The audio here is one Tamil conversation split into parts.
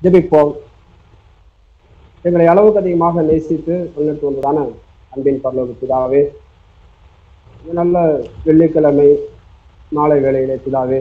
ஜெபிப்போம் எங்களை அளவுக்கு அதிகமாக நேசித்து முன்னெடுத்து வந்ததான அன்பின் பரலோக பிதாவே இந்த நல்ல வெள்ளிக்கிழமை நாளை வேளையிலே பிதாவே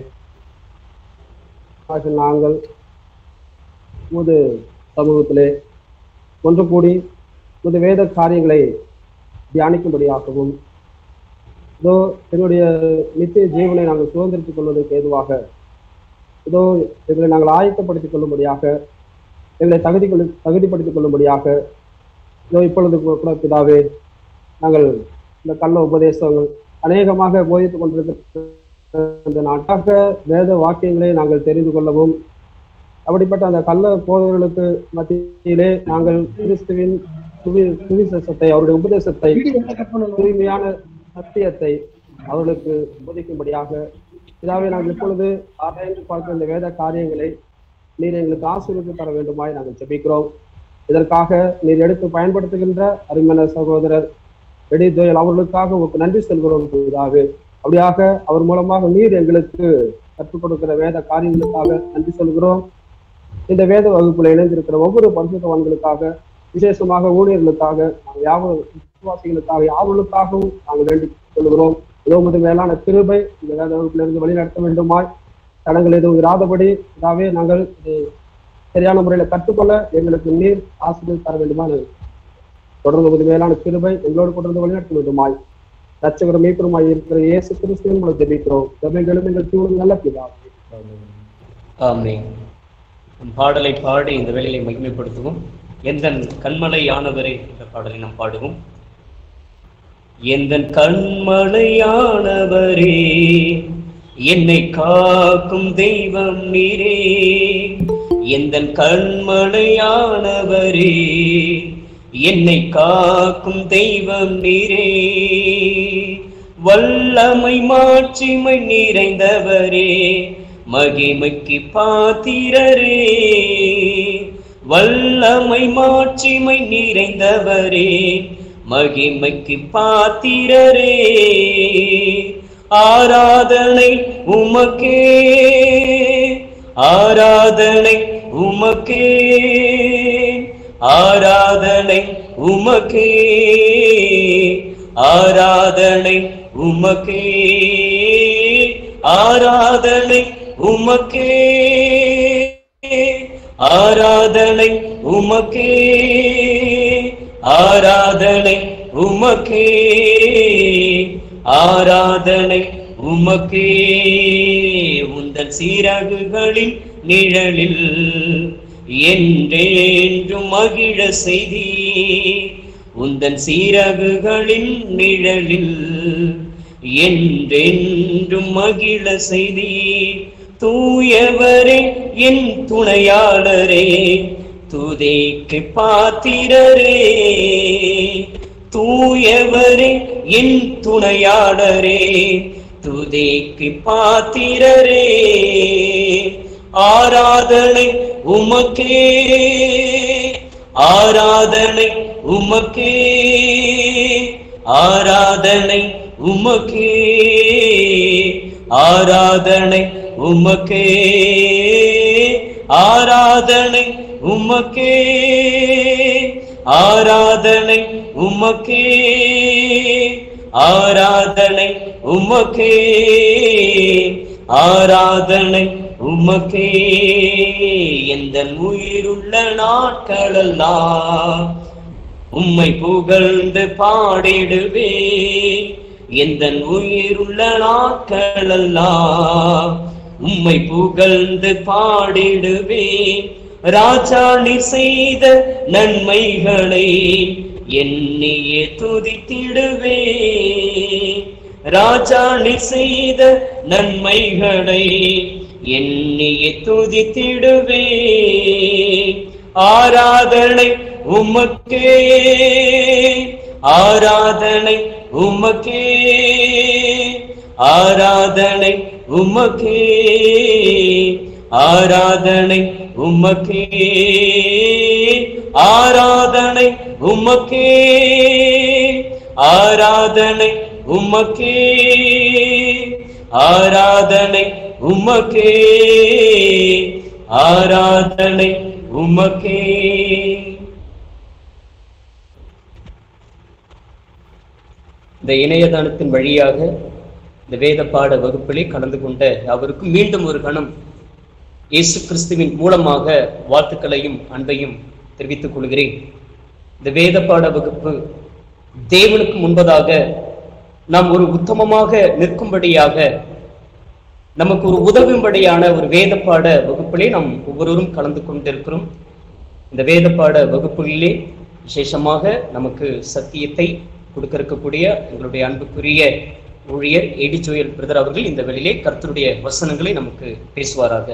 ஆக நாங்கள் உமது சமூகத்திலே ஒன்று கூடி உமது வேத காரியங்களை தியானிக்கும்படியாகவும் இதோ என்னுடைய நித்திய ஜீவனை நாங்கள் சுதந்திரித்துக் கொள்வதற்கு ஏதுவாக இதோ எங்களை நாங்கள் ஆயத்தப்படுத்திக் கொள்ளும்படியாக எங்களை தகுதி கொள்ளு தகுதிப்படுத்திக் கொள்ளும்படியாக இதோ இப்பொழுது கூட பிதாவே நாங்கள் இந்த கள்ள உபதேசங்கள் அநேகமாக போதித்துக் கொண்டிருக்கிற இந்த நாட்டாக வேத வாக்கியங்களை நாங்கள் தெரிந்து கொள்ளவும் அப்படிப்பட்ட அந்த கள்ள போதவர்களுக்கு மத்தியிலே நாங்கள் கிறிஸ்துவின் சுவி சுவிசேஷத்தை அவருடைய உபதேசத்தை தூய்மையான சத்தியத்தை அவர்களுக்கு போதிக்கும்படியாக இதாவே நாங்கள் இப்பொழுது ஆராய்ந்து பார்க்கிற இந்த வேத காரியங்களை நீர் எங்களுக்கு ஆசீர்வதித்து தர வேண்டுமாய் நாங்கள் ஜெபிக்கிறோம் இதற்காக நீர் எடுத்து பயன்படுத்துகின்ற அருமையான சகோதரர் வெடி துயல் அவர்களுக்காக உங்களுக்கு நன்றி சொல்கிறோம் இதாவே அப்படியாக அவர் மூலமாக நீர் எங்களுக்கு கற்றுக் கொடுக்கிற வேத காரியங்களுக்காக நன்றி சொல்கிறோம் இந்த வேத வகுப்புல இணைந்திருக்கிற ஒவ்வொரு பரிசுத்தவான்களுக்காக விசேஷமாக ஊழியர்களுக்காக நாங்கள் யாவ விசுவாசிகளுக்காக யாவர்களுக்காகவும் நாங்கள் வேண்டி கொள்கிறோம் இதோ உமது மேலான கிருபை இந்த வேத வகுப்பிலிருந்து வழிநடத்த வேண்டுமாய் தடங்கள் எதுவும் இராதபடி இதாவே நாங்கள் இதை சரியான முறையில கற்றுக்கொள்ள எங்களுக்கு நீர் ஆசிரியர் தர வேண்டுமா தொடர்ந்து உமது மேலான கிருபை எங்களோடு தொடர்ந்து வழிநடத்த வேண்டுமாய் ரட்சகரும் மீட்பருமாய் இருக்கிற இயேசு கிறிஸ்துவின் மூலம் ஜெபிக்கிறோம் ஜெபங்களும் எங்கள் தீவிரம் நல்ல பிதாவே ஆமென் நம் பாடலை பாடி இந்த வேலையை மகிமைப்படுத்துவோம் எந்த கண்மலையானவரே என்ற பாடலை நாம் பாடுவோம் எந்த கண்மலையானவரே என்னை காக்கும் தெய்வம் நீரே எந்த கண்மலையானவரே என்னை காக்கும் தெய்வம் நீரே வல்லமை மாட்சிமை நிறைந்தவரே மகிமைக்கு பாத்திரரே வல்லமை மாட்சிமை நிறைந்தவரே மகிமைக்கு பாத்திரரே ஆராதனை உமக்கே ஆராதனை உமக்கே ஆராதனை உமக்கே ஆராதனை உமக்கே ஆராதனை உமக்கே ஆராதனை உமக்கே ஆராதனை உமக்கே ஆராதனை உமக்கே உந்தன் சீரகுகளின் நிழலில் என்றென்றும் மகிழ செய்தி உந்தன் சீரகுகளின் நிழலில் என்றென்றும் மகிழ செய்தி தூயவரே என் துணையாளரே துதைக்கு பாத்திரரே தூயவரே என் துணையாளரே துதைக்கு பாத்திரரே ஆராதனை உமக்கே ஆராதனை உமக்கே ஆராதனை உமக்கே ஆராதனை உமக்கே ஆராதனை உமக்கே ஆராதனை உமக்கே ஆராதனை உமக்கே ஆராதனை உமக்கே எந்த உயிருள்ள நாட்களெல்லாம் உம்மை புகழ்ந்து பாடிடுவே எந்த உயிருள்ள நாட்களெல்லாம் உம்மை புகழ்ந்து பாடிடுவே ராஜா நீ செய்த நன்மைகளை எண்ணியே துதித்திடுவே ராஜா நீ செய்த நன்மைகளை எண்ணியே துதித்திடுவே ஆராதனை உமக்கே ஆராதனை உமக்கே ஆராதனை உமக்கே ஆராதனை உமக்கே ஆராதனை உமக்கே ஆராதனை உமக்கே ஆராதனை உமக்கே ஆராதனை உமக்கே இந்த இணையதளத்தின் வழியாக இந்த வேத பாட வகுப்பிலே கலந்து கொண்ட அவருக்கும் மீண்டும் ஒரு கணம் இயேசு கிறிஸ்துவின் மூலமாக வாழ்த்துக்களையும் அன்பையும் தெரிவித்துக் கொள்கிறேன் இந்த வேத பாட வகுப்பு தேவனுக்கு முன்பதாக நாம் ஒரு உத்தமமாக நிற்கும்படியாக நமக்கு ஒரு உதவும்படியான ஒரு வேத பாட வகுப்பிலே நாம் ஒவ்வொருவரும் கலந்து கொண்டிருக்கிறோம் இந்த வேத பாட வகுப்புகளிலே விசேஷமாக நமக்கு சத்தியத்தை கொடுக்க இருக்கக்கூடிய எங்களுடைய அன்புக்குரிய ஊழியர் ஏடி ஜோயல் பிரதர் அவர்கள் இந்த வெளியிலே கர்த்தருடைய வசனங்களை நமக்கு பேசுவாராக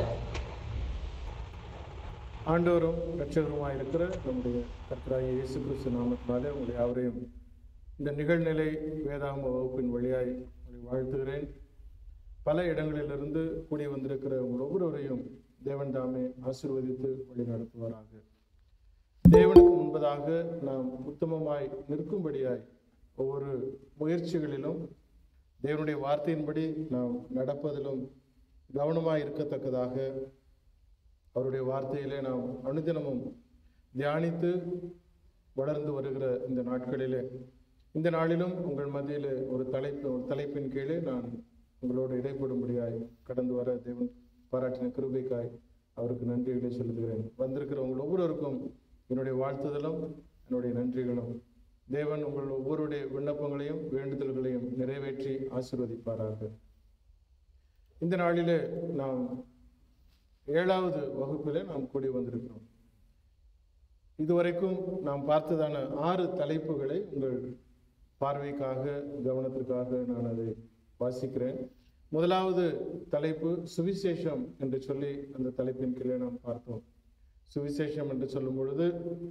ஆண்டவரும் இரட்சகருமாய் இருக்கிற நம்முடைய கர்த்தராகிய இயேசு கிறிஸ்து நாமத்தினாலே உங்களை யாவரையும் இந்த நிகழ்நிலை வேதாம வகுப்பின் வழியாய் உங்களை வாழ்த்துகிறேன் பல இடங்களிலிருந்து கூடி வந்திருக்கிற உங்கள் ஒவ்வொருவரையும் தேவன் தாமே ஆசீர்வதித்து வழி நடத்துவாராக தேவனுக்கு முன்பதாக நாம் உத்தமமாய் நிற்கும்படியாய் ஒவ்வொரு முயற்சிகளிலும் தேவனுடைய வார்த்தையின்படி நாம் நடப்பதிலும் கவனமாய் இருக்கத்தக்கதாக அவருடைய வார்த்தையிலே நாம் அனுதினமும் தியானித்து வளர்ந்து வருகிற இந்த நாட்களிலே இந்த நாளிலும் உங்கள் மத்தியிலே ஒரு தலைப்பு ஒரு தலைப்பின் கீழே நான் உங்களோடு இடைப்படும்படியாய் கடந்து வர தேவன் பாராட்டின கிருபைக்காய் அவருக்கு நன்றிகளை செலுத்துகிறேன் வந்திருக்கிற உங்கள் ஒவ்வொருவருக்கும் என்னுடைய வாழ்த்துதலும் என்னுடைய நன்றிகளும் தேவன் உங்கள் ஒவ்வொருடைய விண்ணப்பங்களையும் வேண்டுதல்களையும் நிறைவேற்றி ஆசீர்வதிப்பாராக இந்த நாளிலே நாம் ஏழாவது வகுப்பிலே நாம் கூடி வந்திருக்கிறோம் இதுவரைக்கும் நாம் பார்த்ததான ஆறு தலைப்புகளை உங்கள் பார்வைக்காக கவனத்திற்காக நான் அதை வாசிக்கிறேன் முதலாவது தலைப்பு சுவிசேஷம் என்று சொல்லி அந்த தலைப்பின் கீழே நாம் பார்த்தோம் சுவிசேஷம் என்று சொல்லும் பொழுது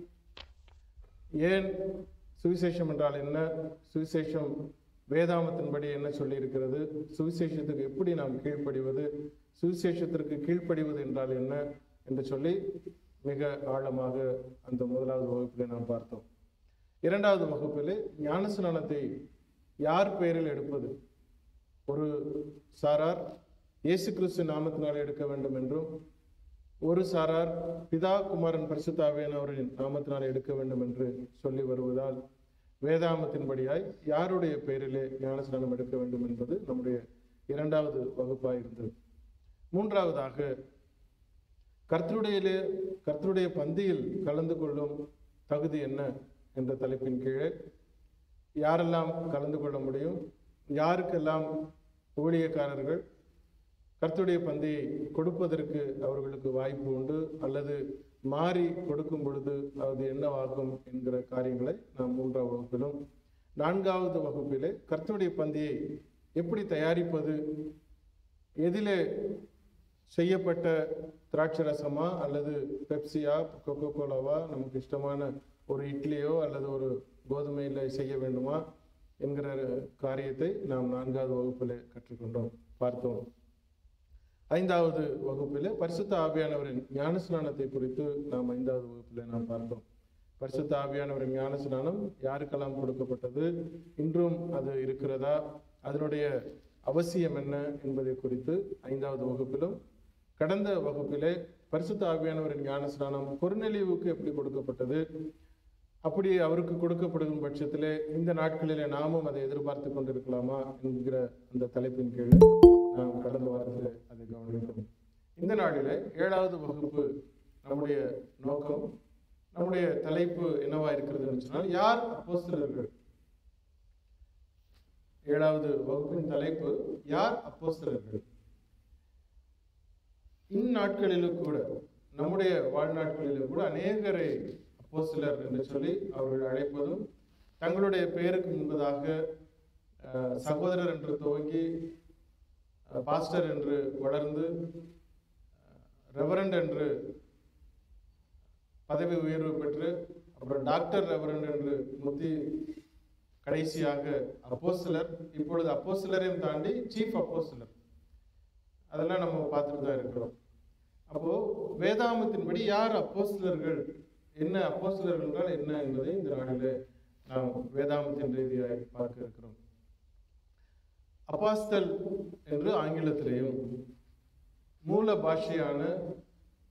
ஏன் சுவிசேஷம் என்றால் என்ன சுவிசேஷம் வேதாமத்தின்படி என்ன சொல்லி இருக்கிறது சுவிசேஷத்துக்கு எப்படி நாம் கீழ்ப்படிவது சுவிசேஷத்திற்கு கீழ்ப்படிவது என்றால் என்ன என்று சொல்லி மிக ஆழமாக அந்த முதலாவது வகுப்பிலே நாம் பார்த்தோம் இரண்டாவது வகுப்பிலே ஞானஸ்நானத்தை யார் பெயரில் எடுப்பது ஒரு சாரார் இயேசு கிறிஸ்து நாமத்தினால் எடுக்க வேண்டும் என்றும் ஒரு சாரார் பிதா குமாரன் பரிசுத்தாவியன் அவரின் நாமத்தினால் எடுக்க வேண்டும் என்று சொல்லி வருவதால் வேதாமத்தின்படியாய் யாருடைய பெயரிலே ஞானஸ்நானம் எடுக்க வேண்டும் என்பது நம்முடைய இரண்டாவது வகுப்பாய் இருந்தது மூன்றாவதாக கர்த்தருடையிலே கர்த்தருடைய பந்தியில் கலந்து கொள்ளும் தகுதி என்ன என்ற தலைப்பின் கீழே யாரெல்லாம் கலந்து கொள்ள முடியும் யாருக்கெல்லாம் ஊழியக்காரர்கள் கர்த்தருடைய பந்தியை கொடுப்பதற்கு அவர்களுக்கு வாய்ப்பு உண்டு அல்லது மாறி கொடுக்கும் பொழுது அது என்னவாகும் என்கிற காரியங்களை நாம் மூன்றாம் வகுப்பிலும் நான்காவது வகுப்பிலே கர்த்தருடைய பந்தியை எப்படி தயாரிப்பது எதிலே செய்யப்பட்ட திராட்சை ரசமா அல்லது பெப்சியா கொக்கோ கோலாவா நமக்கு இஷ்டமான ஒரு இட்லியோ அல்லது ஒரு கோதுமையில் செய்ய வேண்டுமா என்கிற காரியத்தை நாம் நான்காவது வகுப்பில் கற்றுக்கொண்டோம் பார்த்தோம் ஐந்தாவது வகுப்பில் பரிசுத்த ஆவியானவரின் ஞானஸ்நானத்தை குறித்து நாம் ஐந்தாவது வகுப்பில் நாம் பார்த்தோம் பரிசுத்த ஆவியானவரின் ஞானஸ்நானம் யாருக்கெல்லாம் கொடுக்கப்பட்டது இன்றும் அது இருக்கிறதா அதனுடைய அவசியம் என்ன என்பதை குறித்து ஐந்தாவது வகுப்பிலும் கடந்த வகுப்பிலே பரிசுத்த ஆவியானவரின் ஞானஸ்நானம் பொருநெளிவுக்கு எப்படி கொடுக்கப்பட்டது அப்படி அவருக்கு கொடுக்கப்படும் பட்சத்திலே இந்த நாட்களிலே நாமும் அதை எதிர்பார்த்து கொண்டிருக்கலாமா என்கிற அந்த தலைப்பின் கீழ் நாம் கடந்த வாரத்தில் அதை கவனித்தோம் இந்த நாளிலே ஏழாவது வகுப்பு நம்முடைய நோக்கம் நம்முடைய தலைப்பு என்னவா இருக்கிறதுன்னு சொன்னால் யார் அப்போஸ்தலர்கள் ஏழாவது வகுப்பின் தலைப்பு யார் அப்போஸ்தலர்கள் இந்நாட்களிலும் கூட நம்முடைய வாழ்நாட்களிலும் கூட அநேகரை அப்போஸ்தலர் என்று சொல்லி அவர்கள் அழைப்பதும் தங்களுடைய பெயருக்கு முன்பதாக அஹ், சகோதரர் என்று துவங்கி அஹ், பாஸ்டர் என்று வளர்ந்து ரெவரண்ட் என்று பதவி உயர்வு பெற்று அப்புறம் டாக்டர் ரெவரண்ட் என்று முத்தி கடைசியாக அப்போஸ்தலர் இப்பொழுது அப்போஸ்தலரையும் தாண்டி சீஃப் அப்போஸ்தலர் அதெல்லாம் நம்ம பார்த்துட்டு தான் இருக்கிறோம் அப்போ வேதாமத்தின்படி யார் அப்போஸ்தலர்கள் என்ன அப்போஸ்தலர்கள் என்றால் என்ன என்பதை இந்த நாளிலே நாம் வேதாமத்தின் ரீதியாக பார்க்க இருக்கிறோம் அப்பாஸ்தல் என்று ஆங்கிலத்திலேயும் மூல பாஷையான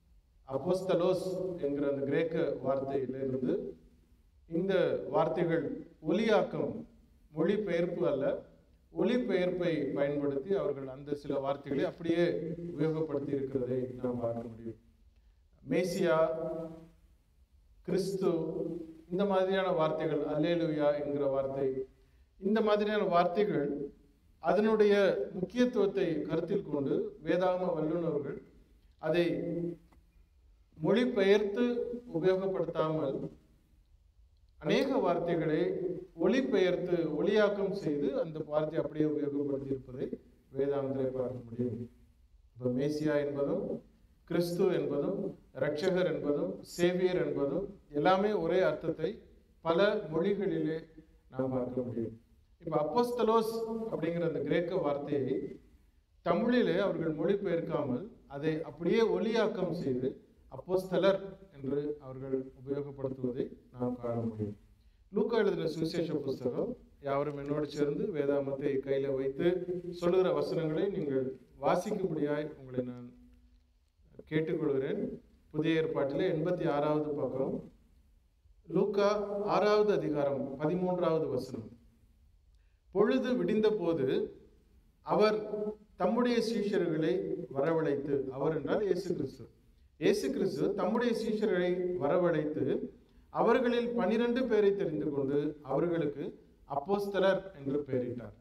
அப்போஸ்தலோஸ் என்கிற அந்த கிரேக்க வார்த்தையிலிருந்து இந்த வார்த்தைகள் ஒலியாக்கம் மொழிபெயர்ப்பு அல்ல ஒலிபெயர்ப்பை பயன்படுத்தி அவர்கள் அந்த சில வார்த்தைகளை அப்படியே உபயோகப்படுத்தி இருக்கிறதை நாம் பார்க்க முடியும் மேசியா கிறிஸ்து இந்த மாதிரியான வார்த்தைகள் அல்லேலுயா என்கிற வார்த்தை இந்த மாதிரியான வார்த்தைகள் அதனுடைய முக்கியத்துவத்தை கருத்தில் கொண்டு வேதாகம வல்லுநர்கள் அதை மொழிபெயர்த்து உபயோகப்படுத்தாமல் அநேக வார்த்தைகளை ஒளிபெயர்த்து ஒளியாக்கம் செய்து அந்த வார்த்தை அப்படியே உபயோகப்படுத்தி இருப்பதை வேதாந்தரை பார்க்க முடியும் இப்போ மேசியா என்பதும் கிறிஸ்து என்பதும் இரட்சகர் என்பதும் சேவியர் என்பதும் எல்லாமே ஒரே அர்த்தத்தை பல மொழிகளிலே நாம் பார்க்க முடியும் இப்போ அப்போஸ்தலோஸ் அப்படிங்கிற அந்த கிரேக்க வார்த்தையை தமிழிலே அவர்கள் மொழிபெயர்க்காமல் அதை அப்படியே ஒலியாக்கம் செய்து அப்போஸ்தலர் என்று அவர்கள் உபயோகப்படுத்துவதை நாம் காண முடியும் லூக்கா எழுதின சுவிசேஷ புஸ்தகம் யாவரும் என்னோடு சேர்ந்து வேதாமத்தை கையில வைத்து சொல்லுகிற வசனங்களை நீங்கள் வாசிக்கும்படியாய் உங்களை நான் கேட்டுக்கொள்கிறேன் புதிய ஏற்பாட்டிலே எண்பத்தி ஆறாவது பக்கம் லூக்கா ஆறாவது அதிகாரம் பதிமூன்றாவது வசனம் பொழுது விடிந்த போது அவர் தம்முடைய சீஷர்களை வரவழைத்து அவர் என்றால் இயேசு கிறிஸ்து இயேசு கிறிஸ்து தம்முடைய சீஷர்களை வரவழைத்து அவர்களில் பனிரெண்டு பேரை தெரிந்து கொண்டு அவர்களுக்கு அப்போஸ்தலர் என்று பெயரிட்டார்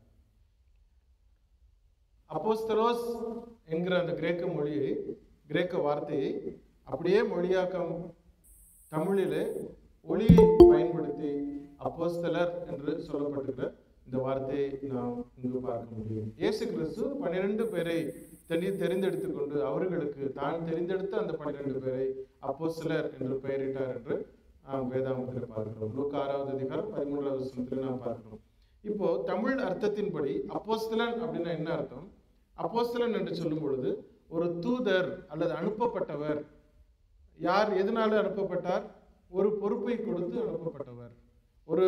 அப்போஸ்தலோஸ் என்கிற அந்த கிரேக்க மொழியை கிரேக்க வார்த்தையை அப்படியே மொழியாக்கம் தமிழிலே ஒளியை பயன்படுத்தி அப்போஸ்தலர் என்று சொல்லப்பட்டிருக்கிற இந்த வார்த்தையை நாம் இங்கு பார்க்க முடியும் இயேசு கிறிஸ்து பன்னிரண்டு பேரை தனி தெரிந்தெடுத்து கொண்டு அவர்களுக்கு தான் தெரிந்தெடுத்த அந்த பன்னிரண்டு பேரை அப்போஸ்தலர் என்று பெயரிட்டார் என்று நாம் வேதாமத்தில் பார்க்கிறோம் லூக்கா ஆறாவது அதிகாரம் பதிமூன்றாவது வசனத்தில் நாம் பார்க்கிறோம் இப்போ தமிழ் அர்த்தத்தின்படி அப்போஸ்தலன் அப்படின்னா என்ன அர்த்தம் அப்போஸ்தலன் என்று சொல்லும் பொழுது ஒரு தூதர் அல்லது அனுப்பப்பட்டவர் யார் எதனால அனுப்பப்பட்டார் ஒரு பொறுப்பை கொடுத்து அனுப்பப்பட்டவர் ஒரு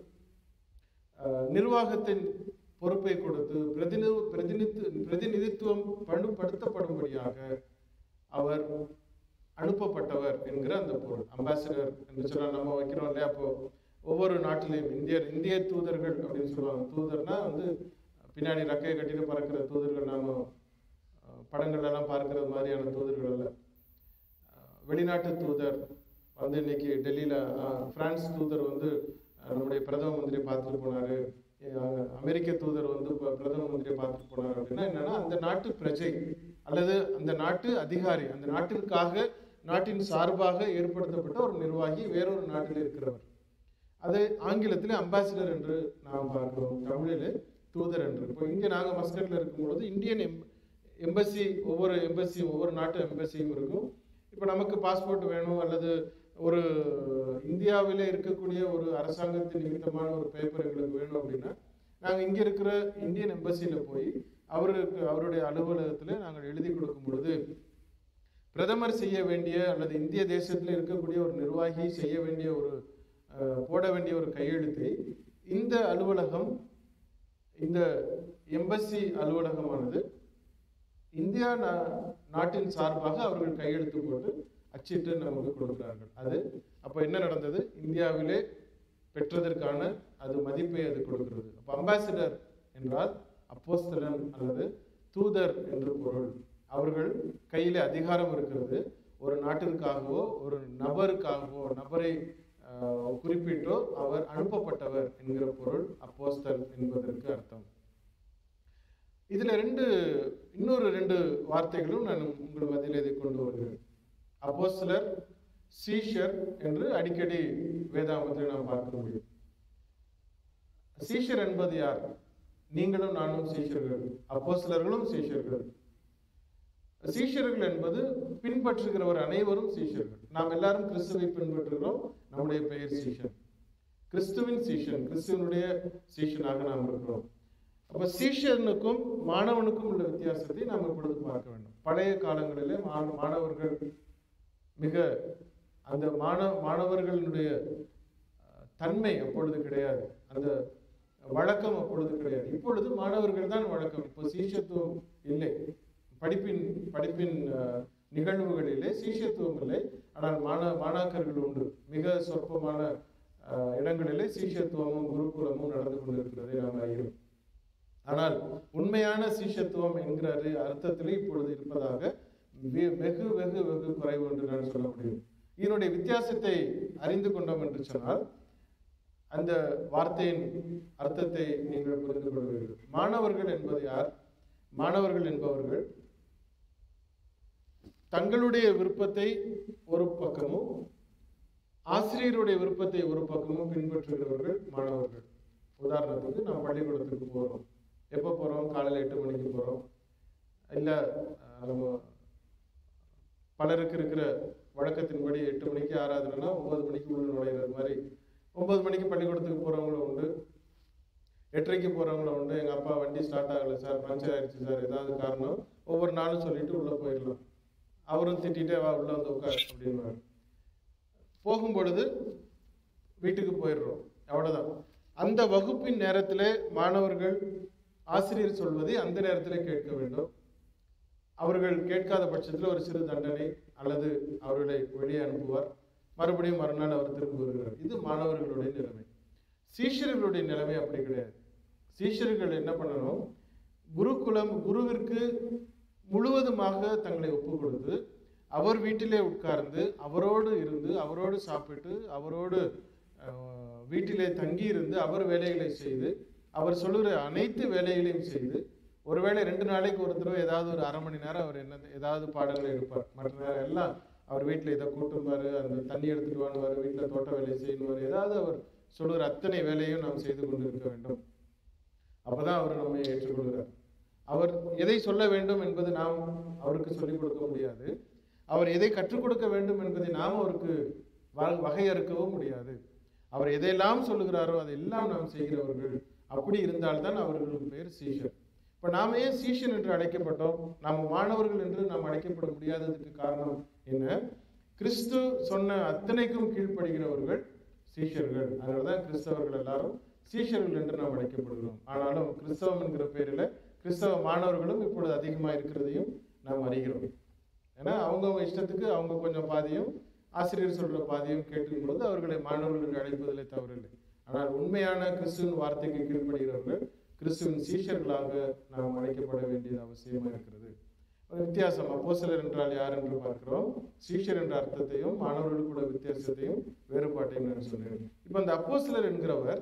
அஹ், நிர்வாகத்தின் பொறுப்பை கொடுத்து பிரதிநிதி பிரதிநிதி பிரதிநிதித்துவம் படுத்தப்படும்படியாக அவர் அனுப்பப்பட்டவர் என்கிற அந்த பொருள் அம்பாசிடர் என்று சொன்னா நம்ம வைக்கிறோம் இல்லையா அப்போ ஒவ்வொரு நாட்டிலையும் இந்தியர் இந்திய தூதர்கள் அப்படின்னு சொல்லுவாங்க தூதர்னா வந்து பின்னாடி ரெக்கையை கட்டிட்டு பறக்கிற தூதர்கள் நாம அஹ், படங்கள்ல எல்லாம் பார்க்கிற மாதிரியான தூதர்கள் அல்ல அஹ், வெளிநாட்டு தூதர் வந்து இன்னைக்கு டெல்லியில அஹ், பிரான்ஸ் தூதர் வந்து அஹ், நம்முடைய பிரதம மந்திரி பார்த்துட்டு போனாரு அஹ், அமெரிக்க தூதர் வந்து இப்ப பிரதம மந்திரி பார்த்துட்டு போனாரு அப்படின்னா என்னன்னா அந்த நாட்டு பிரஜை அல்லது அந்த நாட்டு அதிகாரி அந்த நாட்டிற்காக நாட்டின் சார்பாக ஏற்படுத்தப்பட்ட ஒரு நிர்வாகி வேறொரு நாட்டில் இருக்கிறவர் அது ஆங்கிலத்தில் அம்பாசிடர் என்று நாம் பார்க்கிறோம் தமிழில் தூதர் என்று இப்போ இங்கே நாங்கள் மஸ்கட்டில் இருக்கும் பொழுது இந்தியன் எம் எம்பசி ஒவ்வொரு எம்பசியும் ஒவ்வொரு நாட்டு எம்பசியும் இருக்கும் இப்போ நமக்கு பாஸ்போர்ட் வேணும் அல்லது ஒரு இந்தியாவிலே இருக்கக்கூடிய ஒரு அரசாங்கத்தின் நிமித்தமான ஒரு பேப்பர் எங்களுக்கு வேணும் அப்படின்னா நாங்கள் இங்கே இருக்கிற இந்தியன் எம்பசியில் போய் அவருக்கு அவருடைய அலுவலகத்தில் நாங்கள் எழுதி கொடுக்கும் பொழுது பிரதமர் செய்ய வேண்டிய அல்லது இந்திய தேசத்தில் இருக்கக்கூடிய ஒரு நிர்வாகி செய்ய வேண்டிய ஒரு அஹ், போட வேண்டிய ஒரு கையெழுத்தை இந்த அலுவலகம் இந்த எம்பசி அலுவலகமானது இந்தியா நா- நாட்டின் சார்பாக அவர்கள் கையெழுத்து போட்டு அச்சிட்டு நமக்கு கொடுக்கிறார்கள் அது அப்போ என்ன நடந்தது இந்தியாவிலே பெற்றதற்கான அது மதிப்பை அது கொடுக்கிறது அப்போ அம்பாசிடர் என்றால் அப்போஸ்தலன் அல்லது தூதர் என்று பொருள் அவர்கள் கையிலே அதிகாரம் இருக்கிறது ஒரு நாட்டிற்காகவோ ஒரு நபருக்காகவோ நபரை ஆஹ், குறிப்பிட்டோ அவர் அனுப்பப்பட்டவர் என்கிற பொருள் அப்போஸ்தல் என்பதற்கு அர்த்தம் இதுல ரெண்டு இன்னொரு ரெண்டு வார்த்தைகளும் நான் உங்கள் மத்தியில் இதை கொண்டு வருகிறேன் அப்போஸ்தலர் சீஷர் என்று அடிக்கடி வேதாமத்தில் நாம் பார்க்க முடியும் சீஷர் என்பது யார் நீங்களும் நானும் சீஷர்கள் அப்போஸ்தலர்களும் சீஷர்கள் சீஷர்கள் என்பது பின்பற்றுகிறவர் அனைவரும் சீஷர்கள் நாம் எல்லாரும் கிறிஸ்துவை பின்பற்றுகிறோம் நம்முடைய பெயர் சீஷன் கிறிஸ்துவின் சீஷன் கிறிஸ்துவனுடைய சீஷனாக நாம் இருக்கிறோம் அப்ப சீஷனுக்கும் மாணவனுக்கும் உள்ள வித்தியாசத்தை நாம் இப்பொழுது பார்க்க வேண்டும் பழைய காலங்களிலே மா- மாணவர்கள் மிக அந்த மாணவ மாணவர்களுடைய அஹ், தன்மை அப்பொழுது கிடையாது அந்த வழக்கம் அப்பொழுது கிடையாது இப்பொழுது மாணவர்கள் தான் வழக்கம் இப்போ சீஷத்துவம் இல்லை படிப்பின் படிப்பின் அஹ், நிகழ்வுகளிலே சீஷத்துவம் இல்லை ஆனால் மாண மாணாக்கர்கள் உண்டு மிக சொற்பமான அஹ், இடங்களிலே சீஷத்துவமும் குருகுலமும் நடந்து கொண்டிருக்கிறதை நாம் அறிகிறோம் ஆனால் உண்மையான சீஷத்துவம் என்கிற அறி- அர்த்தத்திலே இப்பொழுது இருப்பதாக வெ- வெகு வெகு வெகு குறைவு என்று நான் சொல்ல முடியும் இதனுடைய வித்தியாசத்தை அறிந்து கொண்டோம் என்று சொன்னால் அந்த வார்த்தையின் அர்த்தத்தை நீங்கள் புரிந்து கொள்வீர்கள் மாணவர்கள் என்பது யார் மாணவர்கள் என்பவர்கள் தங்களுடைய விருப்பத்தை ஒரு பக்கமும் ஆசிரியருடைய விருப்பத்தை ஒரு பக்கமும் பின்பற்றுகிறவர்கள் மாணவர்கள் உதாரணத்துக்கு நாம் பள்ளிக்கூடத்துக்கு போகிறோம் எப்போ போகிறோம் காலையில் எட்டு மணிக்கு போகிறோம் இல்லை நம்ம பலருக்கு இருக்கிற வழக்கத்தின்படி எட்டு மணிக்கு ஆராதனைனா ஒன்பது மணிக்கு உள்ள நுழையிறது மாதிரி ஒன்பது மணிக்கு பள்ளிக்கூடத்துக்கு போகிறவங்களும் உண்டு எட்டரைக்கு போகிறவங்களும் உண்டு எங்கள் அப்பா வண்டி ஸ்டார்ட் ஆகலை சார் பஞ்சர் ஆயிடுச்சு சார் ஏதாவது காரணம் ஒவ்வொரு நாளும் சொல்லிட்டு உள்ளே போயிடலாம் அவரும் திட்டிகிட்டே வா உள்ளே வந்து உட்கார் அப்படின்வாரு போகும் பொழுது வீட்டுக்கு போயிடுறோம் அவ்வளவுதான் அந்த வகுப்பின் நேரத்தில் மாணவர்கள் ஆசிரியர் சொல்வதை அந்த நேரத்தில் கேட்க வேண்டும் அவர்கள் கேட்காத பட்சத்தில் ஒரு சிறு தண்டனை அல்லது அவர்களை வெளியே அனுப்புவார் மறுபடியும் மறுநாள் அவர் திரும்ப வருகிறார் இது மாணவர்களுடைய நிலைமை சீஷர்களுடைய நிலைமை அப்படி கிடையாது சீஷர்கள் என்ன பண்ணணும் குருகுலம் குருவிற்கு முழுவதுமாக தங்களை ஒப்பு கொடுத்து அவர் வீட்டிலே உட்கார்ந்து அவரோடு இருந்து அவரோடு சாப்பிட்டு அவரோடு அஹ், வீட்டிலே தங்கி இருந்து அவர் வேலைகளை செய்து அவர் சொல்லுகிற அனைத்து வேலைகளையும் செய்து ஒருவேளை ரெண்டு நாளைக்கு ஒரு தடவை ஏதாவது ஒரு அரை மணி நேரம் அவர் என்ன ஏதாவது பாடங்களை எடுப்பார் மற்ற நேரம் எல்லாம் அவர் வீட்டில் இதை கூட்டும்பாரு அந்த தண்ணி எடுத்துட்டு வாங்குவார் வீட்டில் தோட்ட வேலையை செய்யணுவார் ஏதாவது அவர் சொல்லுகிற அத்தனை வேலையும் நாம் செய்து கொண்டு இருக்க வேண்டும் அப்பதான் அவர் நம்மை ஏற்றுக்கொள்கிறார் அவர் எதை சொல்ல வேண்டும் என்பது நாம் அவருக்கு சொல்லிக் கொடுக்க முடியாது அவர் எதை கற்றுக் கொடுக்க வேண்டும் என்பதை நாம் அவருக்கு வ- வகையறுக்கவும் முடியாது அவர் எதையெல்லாம் சொல்லுகிறாரோ அதையெல்லாம் நாம் செய்கிறவர்கள் அப்படி இருந்தால்தான் அவர்களுக்கு பேர் சீஷர் இப்ப நாம ஏன் சீஷன் என்று அழைக்கப்பட்டோம் நாம் மாணவர்கள் என்று நாம் அழைக்கப்பட முடியாததுக்கு காரணம் என்ன கிறிஸ்து சொன்ன அத்தனைக்கும் கீழ்ப்படுகிறவர்கள் சீஷர்கள் அதனாலதான் கிறிஸ்தவர்கள் எல்லாரும் சீஷர்கள் என்று நாம் அழைக்கப்படுகிறோம் ஆனாலும் கிறிஸ்தவம் என்கிற பேரில் கிறிஸ்தவ மாணவர்களும் இப்பொழுது அதிகமா இருக்கிறதையும் நாம் அறிகிறோம் ஏன்னா அவங்கவங்க இஷ்டத்துக்கு அவங்க கொஞ்சம் பாதியும் ஆசிரியர் சொல்ற பாதியும் கேட்கும் பொழுது அவர்களை மாணவர்களுக்கு அழைப்பதிலே தவறில்லை ஆனால் உண்மையான கிறிஸ்துவின் வார்த்தைக்கு கீழ்ப்படுகிறவர்கள் கிறிஸ்துவின் சீஷர்களாக நாம் அழைக்கப்பட வேண்டியது அவசியமா இருக்கிறது ஒரு வித்தியாசம் அப்போஸ்தலர் என்றால் யார் என்று பார்க்கிறோம் சீஷர் என்ற அர்த்தத்தையும் மாணவர்களுக்குள்ள வித்தியாசத்தையும் வேறுபாட்டையும் நான் சொன்னேன் இப்ப அந்த அப்போஸ்தலர் என்கிறவர்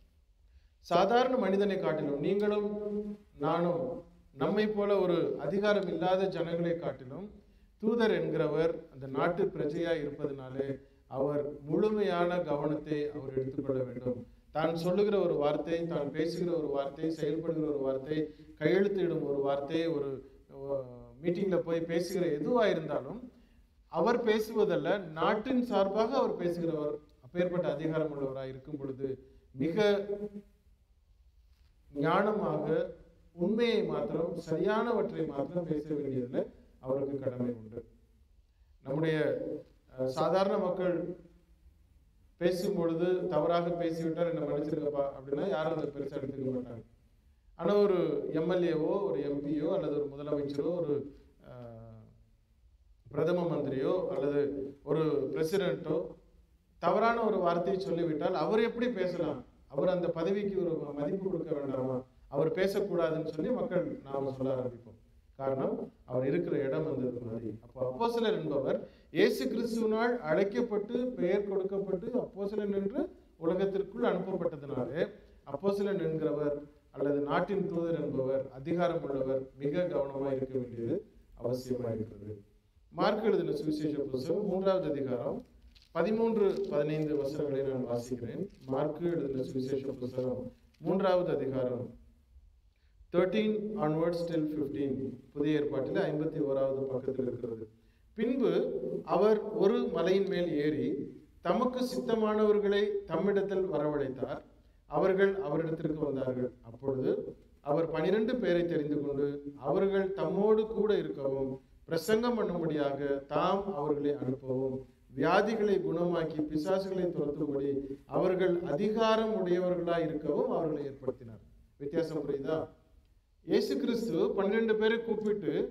சாதாரண மனிதனை காட்டிலும் நீங்களும் நானும் நம்மை போல ஒரு அதிகாரம் இல்லாத ஜனங்களை காட்டிலும் தூதர் என்கிறவர் அந்த நாட்டு பிரஜையாய் இருப்பதனாலே அவர் முழுமையான கவனத்தை அவர் எடுத்துக்கொள்ள வேண்டும் தான் சொல்லுகிற ஒரு வார்த்தை தான் பேசுகிற ஒரு வார்த்தை செயல்படுகிற ஒரு வார்த்தை கையெழுத்திடும் ஒரு வார்த்தை ஒரு மீட்டிங்ல போய் பேசுகிற எதுவா இருந்தாலும் அவர் பேசுவதல்ல நாட்டின் சார்பாக அவர் பேசுகிறவர் அப்பேற்பட்ட அதிகாரம் உள்ளவராய் இருக்கும் பொழுது மிக ஞானமாக உண்மையை மாத்திரம் சரியானவற்றை மாத்திரம் பேச வேண்டியதுல அவருக்கு கடமை உண்டு நம்முடைய அஹ், சாதாரண மக்கள் பேசும் பொழுது தவறாக பேசிவிட்டால் என்ன மன்னிச்சிருக்கப்பா அப்படின்னா யாரும் அதை பெருசா எடுத்துக்க மாட்டாங்க ஆனா ஒரு எம்எல்ஏவோ ஒரு எம்பியோ அல்லது ஒரு முதலமைச்சரோ ஒரு அஹ், பிரதம மந்திரியோ அல்லது ஒரு பிரசிடென்ட்டோ தவறான ஒரு வார்த்தையை சொல்லிவிட்டால் அவர் எப்படி பேசலாம் அவர் அந்த பதவிக்கு ஒரு மதிப்பு கொடுக்க வேண்டாமா அவர் பேசக்கூடாதுன்னு சொல்லி மக்கள் நாம சொல்ல ஆரம்பிப்போம் காரணம் அவர் இருக்கிற இடம் அந்த மாதிரி அப்போ அப்போஸ்தலர் என்பவர் இயேசு கிறிஸ்துவினால் அழைக்கப்பட்டு பெயர் கொடுக்கப்பட்டு அப்போஸ்தலன் என்று உலகத்திற்குள் அனுப்பப்பட்டதினாலே அப்போஸ்தலன் என்கிறவர் அல்லது நாட்டின் தூதர் என்பவர் அதிகாரம் உள்ளவர் மிக கவனமாக இருக்க வேண்டியது அவசியமா இருக்கிறது மார்க் எழுதின சுவிசேஷ புஸ்தகம் மூன்றாவது அதிகாரம் பதிமூன்று பதினைந்து வசனங்களை நான் வாசிக்கிறேன் மார்க் எழுதின சுவிசேஷ புஸ்தகம் மூன்றாவது அதிகாரம் தேர்ட்டீன் onwards till 15 புதிய ஏற்பாட்டில் ஐம்பத்தி ஓராவது பக்கத்தில் இருக்கிறது பின்பு அவர் ஒரு மலையின் மேல் ஏறி தமக்கு சித்தமானவர்களை தம்மிடத்தில் வரவழைத்தார் அவர்கள் அவரிடத்திற்கு வந்தார்கள் அப்பொழுது அவர் பனிரெண்டு பேரை தெரிந்து கொண்டு அவர்கள் தம்மோடு கூட இருக்கவும் பிரசங்கம் பண்ணும்படியாக தாம் அவர்களை அனுப்பவும் வியாதிகளை குணமாக்கி பிசாசுகளை துரத்தும்படி அவர்கள் அதிகாரம் உடையவர்களாய் இருக்கவும் அவர்களை ஏற்படுத்தினார் வித்தியாசம் புரியுதா இயேசு கிறிஸ்து பன்னிரெண்டு பேரை கூப்பிட்டு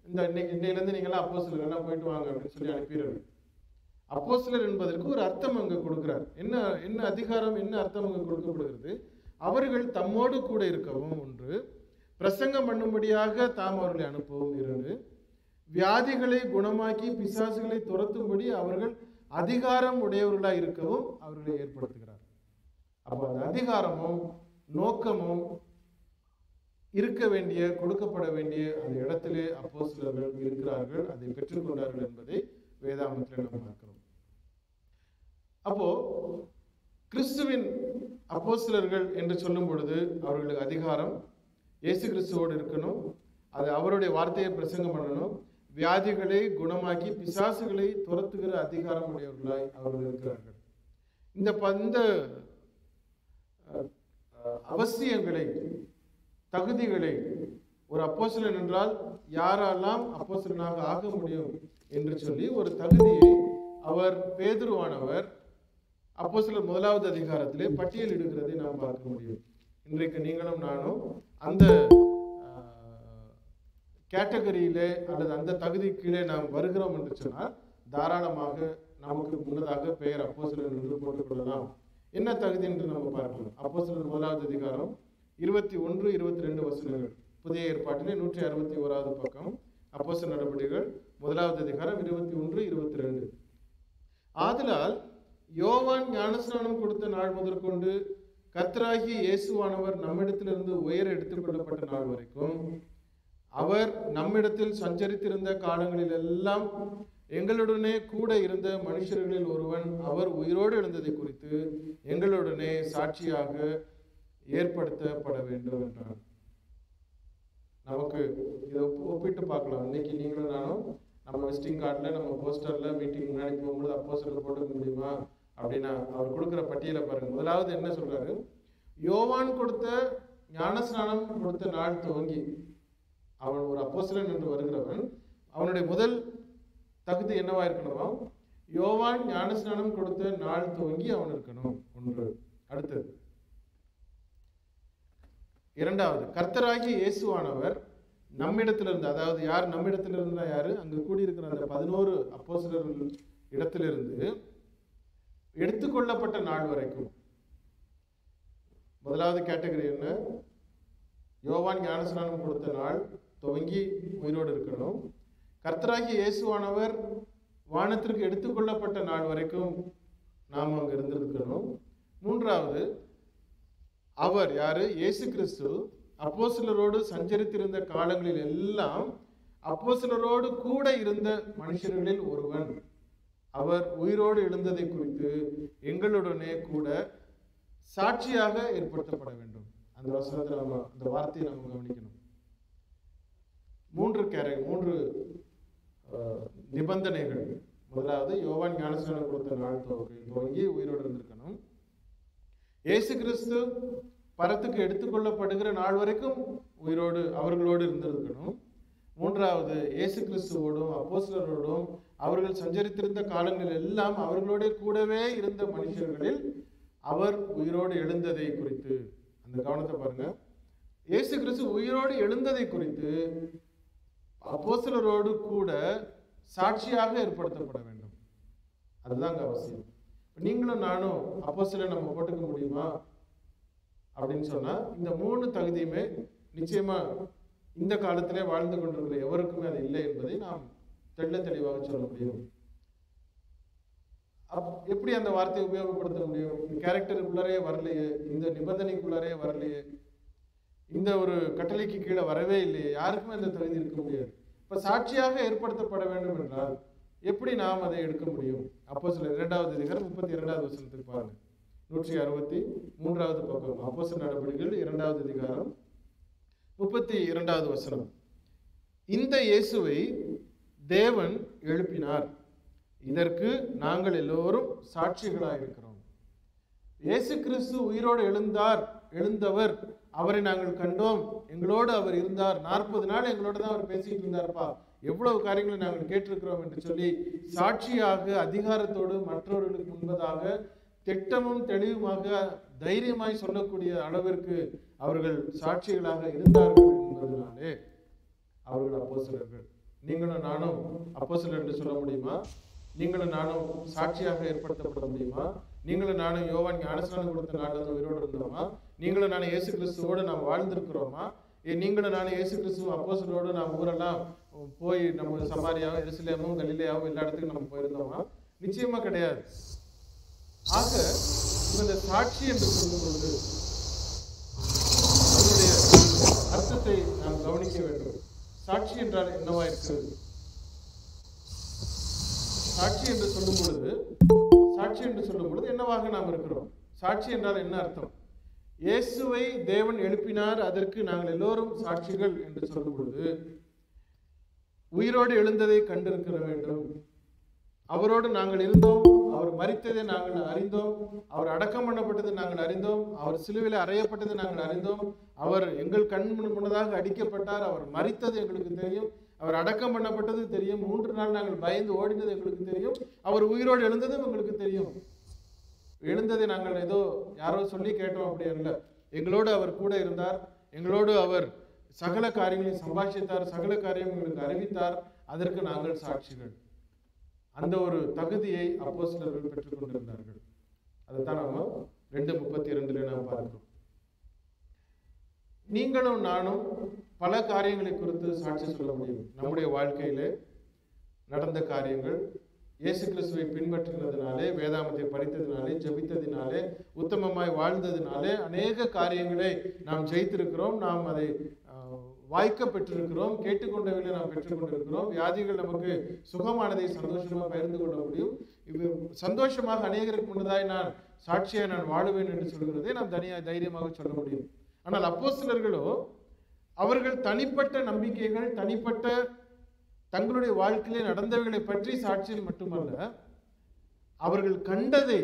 இந்த இன்னைக்கு இன்னையிலேருந்து நீங்களாம் அப்போ எல்லாம் போயிட்டு வாங்க அப்படின்னு சொல்லி அனுப்பிடுறாரு அப்போஸ்தலர் என்பதற்கு ஒரு அர்த்தம் அங்க கொடுக்கிறார் என்ன என்ன அதிகாரம் என்ன அர்த்தம் அங்க கொடுக்கப்படுகிறது அவர்கள் தம்மோடு கூட இருக்கவும் ஒன்று பிரசங்கம் பண்ணும்படியாக தாம் அவர்களை அனுப்பவும் இரண்டு வியாதிகளை குணமாக்கி பிசாசுகளை துரத்தும்படி அவர்கள் அதிகாரம் உடையவர்களாய் இருக்கவும் அவர்களை ஏற்படுத்துகிறார் அப்போ அந்த அதிகாரமும் நோக்கமும் இருக்க வேண்டிய கொடுக்கப்பட வேண்டிய அந்த இடத்திலே அப்போஸ்தலர்கள் இருக்கிறார்கள் அதை பெற்றுக்கொண்டார்கள் என்பதை வேதாமத்தில் நாம் பார்க்கிறோம் அப்போ கிறிஸ்துவின் அப்போஸ்தலர்கள் என்று சொல்லும் பொழுது அவர்களுக்கு அதிகாரம் இயேசு கிறிஸ்துவோடு இருக்கணும் அது அவருடைய வார்த்தையை பிரசங்கம் பண்ணணும் வியாதிகளை குணமாக்கி பிசாசுகளை துரத்துகிற அதிகாரம் உடையவர்களாய் அவர்கள் இருக்கிறார்கள் இந்த பந்த அவசியங்களை தகுதிகளை ஒரு அப்போஸ்தலன் என்றால் யாரெல்லாம் அப்போஸ்தலனாக ஆக முடியும் என்று சொல்லி ஒரு தகுதியை அவர் பேதுருவானவர் அப்போஸ்தலர் முதலாவது அதிகாரத்திலே பட்டியலிடுகிறதை நாம் பார்க்க முடியும் இன்றைக்கு நீங்களும் நானும் அந்த கேட்டகரியிலே அல்லது அந்த தகுதி கீழே நாம் வருகிறோம் என்று சொன்னால் தாராளமாக நமக்கு முன்னதாக பெயர் அப்போஸ்தலர் என்று போட்டுக்கொள்ளலாம் என்ன தகுதி என்று நம்ம பார்க்கலாம் அப்போஸ்தலர் முதலாவது அதிகாரம் இருபத்தி ஒன்று இருபத்தி ரெண்டு வசனங்கள் புதிய ஏற்பாட்டிலே நூற்றி அறுபத்தி ஓராவது பக்கம் அப்போஸ்தலர் நடவடிக்கைகள் முதலாவது அதிகாரம் இருபத்தி ஒன்று இருபத்தி ரெண்டு ஆதலால் யோவான் ஞானஸ்நானம் கொடுத்த நாள் முதற்கொண்டு கர்த்தராகிய இயேசுவானவர் நம்மிடத்திலிருந்து உயர எடுத்துக்கொள்ளப்பட்ட நாள் வரைக்கும் அவர் நம்மிடத்தில் சஞ்சரித்திருந்த காலங்களில் எல்லாம் எங்களுடனே கூட இருந்த மனுஷர்களில் ஒருவன் அவர் உயிரோடு எழுந்ததை குறித்து எங்களுடனே சாட்சியாக ஏற்படுத்தப்பட வேண்டும் என்றார் நமக்கு இதை ஒப்பு- ஒப்பிட்டு பார்க்கலாம் இன்னைக்கு நீங்களும் நானும் நம்ம விசிட்டிங் கார்டில் நம்ம போஸ்டரில் மீட்டிங் முன்னாடி போகும்போது அப்போஸ்டர் போட்டுக்க முடியுமா அப்படின்னா அவர் கொடுக்குற பட்டியலை பாருங்க முதலாவது என்ன சொல்றாரு யோவான் கொடுத்த ஞானஸ்நானம் கொடுத்த நாள் துவங்கி அவன் ஒரு அப்போஸ்தலன் என்று வருகிறவன் அவனுடைய முதல் தகுதி என்னவா இருக்கணுமா யோவான் ஞானஸ்நானம் கொடுத்த நாள் துவங்கி அவன் இருக்கணும் ஒன்று அடுத்தது இரண்டாவது கர்த்தராகிய இயேசுவானவர் நம்மிடத்திலிருந்து அதாவது யார் நம்மிடத்திலிருந்தா யாரு அங்கு கூடியிருக்கிற அந்த பதினோரு அப்போஸ்தலர்கள் இடத்திலிருந்து எடுத்துக்கொள்ளப்பட்ட நாள் வரைக்கும் முதலாவது கேட்டகரி என்ன யோவான் ஞானஸ்நானம் கொடுத்த நாள் துவங்கி உயிரோடு இருக்கணும் கர்த்தராகிய இயேசுவானவர் வானத்திற்கு எடுத்துக்கொள்ளப்பட்ட நாள் வரைக்கும் நாம் அங்கு இருந்திருக்கணும் மூன்றாவது அவர் யாரு இயேசு கிறிஸ்து அப்போஸ்தலரோடு சஞ்சரித்திருந்த காலங்களில் எல்லாம் அப்போஸ்தலரோடு கூட இருந்த மனுஷர்களில் ஒருவன் அவர் உயிரோடு எழுந்ததை குறித்து எங்களுடனே கூட சாட்சியாக ஏற்படுத்தப்பட வேண்டும் அந்த வசனத்தை நம்ம அந்த வார்த்தையை நம்ம கவனிக்கணும் மூன்று கேர மூன்று அஹ், நிபந்தனைகள் முதலாவது யோவான் ஞானஸ்நானம் கொடுத்த நாள் துவங்கி துவங்கி உயிரோடு இருந்திருக்கணும் இயேசு கிறிஸ்து பரத்துக்கு எடுத்துக்கொள்ளப்படுகிற நாள் வரைக்கும் உயிரோடு அவர்களோடு இருந்திருக்கணும் மூன்றாவது இயேசு கிறிஸ்துவோடும் அப்போஸ்தலரோடும் அவர்கள் சஞ்சரித்திருந்த காலங்களில் எல்லாம் அவர்களோட கூடவே இருந்த மனுஷர்களில் அவர் உயிரோடு எழுந்ததை குறித்து அந்த கவனத்தை பாருங்க இயேசு கிறிஸ்து உயிரோடு எழுந்ததை குறித்து அப்போஸ்தலரோடு கூட சாட்சியாக ஏற்படுத்தப்பட வேண்டும் அதுதான் அங்க அவசியம் இப்ப நீங்களும் நானும் அப்போஸ்தலர் நம்ம போட்டுக்க முடியுமா அப்படின்னு சொன்னா இந்த மூணு தகுதியுமே நிச்சயமா இந்த காலத்திலே வாழ்ந்து கொண்டிருக்கிற எவருக்குமே அது இல்லை என்பதை நாம் தெள்ள தெளிவாக சொல்ல முடியும் அப்- எப்படி அந்த வார்த்தையை உபயோகப்படுத்த முடியும் இந்த கேரக்டருக்குள்ளரே வரலையே இந்த நிபந்தனைக்குள்ளரே வரலையே இந்த ஒரு கட்டளைக்கு கீழே வரவே இல்லையே யாருக்குமே அந்த தகுதி இருக்க முடியாது இப்ப சாட்சியாக ஏற்படுத்தப்பட வேண்டும் என்றால் எப்படி நாம் அதை எடுக்க முடியும் அப்போ சில இரண்டாவது அதிகாரம் முப்பத்தி இரண்டாவது வசனத்துக்கு பாருங்க நூற்றி அறுபத்தி மூன்றாவது பக்கம் அப்போ நடவடிக்கைகள் இரண்டாவது அதிகாரம் முப்பத்தி இரண்டாவது வசனம் இந்த இயேசுவை தேவன் எழுப்பினார் இதற்கு நாங்கள் எல்லோரும் சாட்சிகளாக இருக்கிறோம் இயேசு கிறிஸ்து உயிரோடு எழுந்தார் எழுந்தவர் அவரை நாங்கள் கண்டோம் எங்களோடு அவர் இருந்தார் நாற்பது நாள் எங்களோட தான் அவர் பேசிட்டு இருந்தார்ப்பா எவ்வளவு காரியங்களை நாங்கள் கேட்டிருக்கிறோம் என்று சொல்லி சாட்சியாக அதிகாரத்தோடு மற்றவர்களுக்கு முன்பதாக திட்டமும் தெளிவுமாக தைரியமாய் சொல்லக்கூடிய அளவிற்கு அவர்கள் சாட்சிகளாக இருந்தார்கள் என்பதனாலே அவர்கள் அப்போஸ்தலர்கள் நீங்களும் நானும் அப்போஸ்தலர் என்று சொல்ல முடியுமா நீங்களும் நானும் சாட்சியாக ஏற்படுத்தப்பட முடியுமா நீங்களும் நானும் யோவான் ஞானஸ்நானம் கொடுத்த நாளில் இருந்து உயிரோடு இருந்தோமா நீங்களும் நானும் இயேசு கிறிஸ்துவோடு நாம் வாழ்ந்திருக்கிறோமா ஏ, நீங்களும் நானும் இயேசு கிறிஸ்துவ அப்போஸ்தலரோடு நாம் ஊரெல்லாம் போய் நம்ம சமாரியாவும் எருசலேமும் கலிலேயாவும் எல்லா இடத்துக்கும் நம்ம போயிருந்தோமா நிச்சயமா கிடையாது ஆக இந்த சாட்சி என்று சொல்லும் பொழுது அதனுடைய அர்த்தத்தை நாம் கவனிக்க வேண்டும் சாட்சி என்றால் என்னவா இருக்கிறது சாட்சி என்று சொல்லும் பொழுது சாட்சி என்று சொல்லும் பொழுது என்னவாக நாம் இருக்கிறோம் சாட்சி என்றால் என்ன அர்த்தம் இயேசுவை தேவன் எழுப்பினார் அதற்கு நாங்கள் எல்லோரும் சாட்சிகள் என்று சொல்லும் பொழுது உயிரோடு எழுந்ததை கண்டிருக்கிற வேண்டும் அவரோடு நாங்கள் இருந்தோம் அவர் மரித்ததை நாங்கள் அறிந்தோம் அவர் அடக்கம் பண்ணப்பட்டதை நாங்கள் அறிந்தோம் அவர் சிலுவையில் அறையப்பட்டதை நாங்கள் அறிந்தோம் அவர் எங்கள் கண் முன் முன்னதாக அடிக்கப்பட்டார் அவர் மரித்தது எங்களுக்கு தெரியும் அவர் அடக்கம் பண்ணப்பட்டது தெரியும் மூன்று நாள் நாங்கள் பயந்து ஓடினது எங்களுக்கு தெரியும் அவர் உயிரோடு எழுந்ததும் எங்களுக்கு தெரியும் எழுந்ததை நாங்கள் ஏதோ யாரோ சொல்லி கேட்டோம் அப்படி அல்ல எங்களோடு அவர் கூட இருந்தார் எங்களோடு அவர் சகல காரியங்களையும் சம்பாஷித்தார் சகல காரியம் எங்களுக்கு அறிவித்தார் அதற்கு நாங்கள் சாட்சிகள் அந்த ஒரு தகுதியை அப்போஸ்தலர்கள் பெற்றுக் கொண்டிருந்தார்கள் அதைத்தான் நாம ரெண்டு முப்பத்தி இரண்டுல நாம் பார்க்கிறோம் நீங்களும் நானும் பல காரியங்களை குறித்து சாட்சி சொல்ல முடியும் நம்முடைய வாழ்க்கையிலே நடந்த காரியங்கள் இயேசு கிறிஸ்துவை பின்பற்றினதுனாலே வேதாமத்தை படித்ததினாலே ஜெபித்ததினாலே உத்தமமாய் வாழ்ந்ததினாலே அநேக காரியங்களை நாம் ஜெயித்திருக்கிறோம் நாம் அதை ஆஹ், வாய்க்க பெற்றிருக்கிறோம் கேட்டுக்கொண்டவர்களை நாம் பெற்றுக்கொண்டிருக்கிறோம் வியாதிகள் நமக்கு சுகமானதை சந்தோஷமாக பகிர்ந்து கொள்ள முடியும் இது சந்தோஷமாக அநேகருக்கு முன்னதாய் நான் சாட்சியாய் நான் வாழுவேன் என்று சொல்கிறதை நாம் தனியாக தைரியமாக சொல்ல முடியும் ஆனால் அப்போஸ்தலர்களோ அவர்கள் தனிப்பட்ட நம்பிக்கைகள் தனிப்பட்ட தங்களுடைய வாழ்க்கையிலே நடந்தவைகளை பற்றி சாட்சியம் மட்டுமல்ல அவர்கள் கண்டதை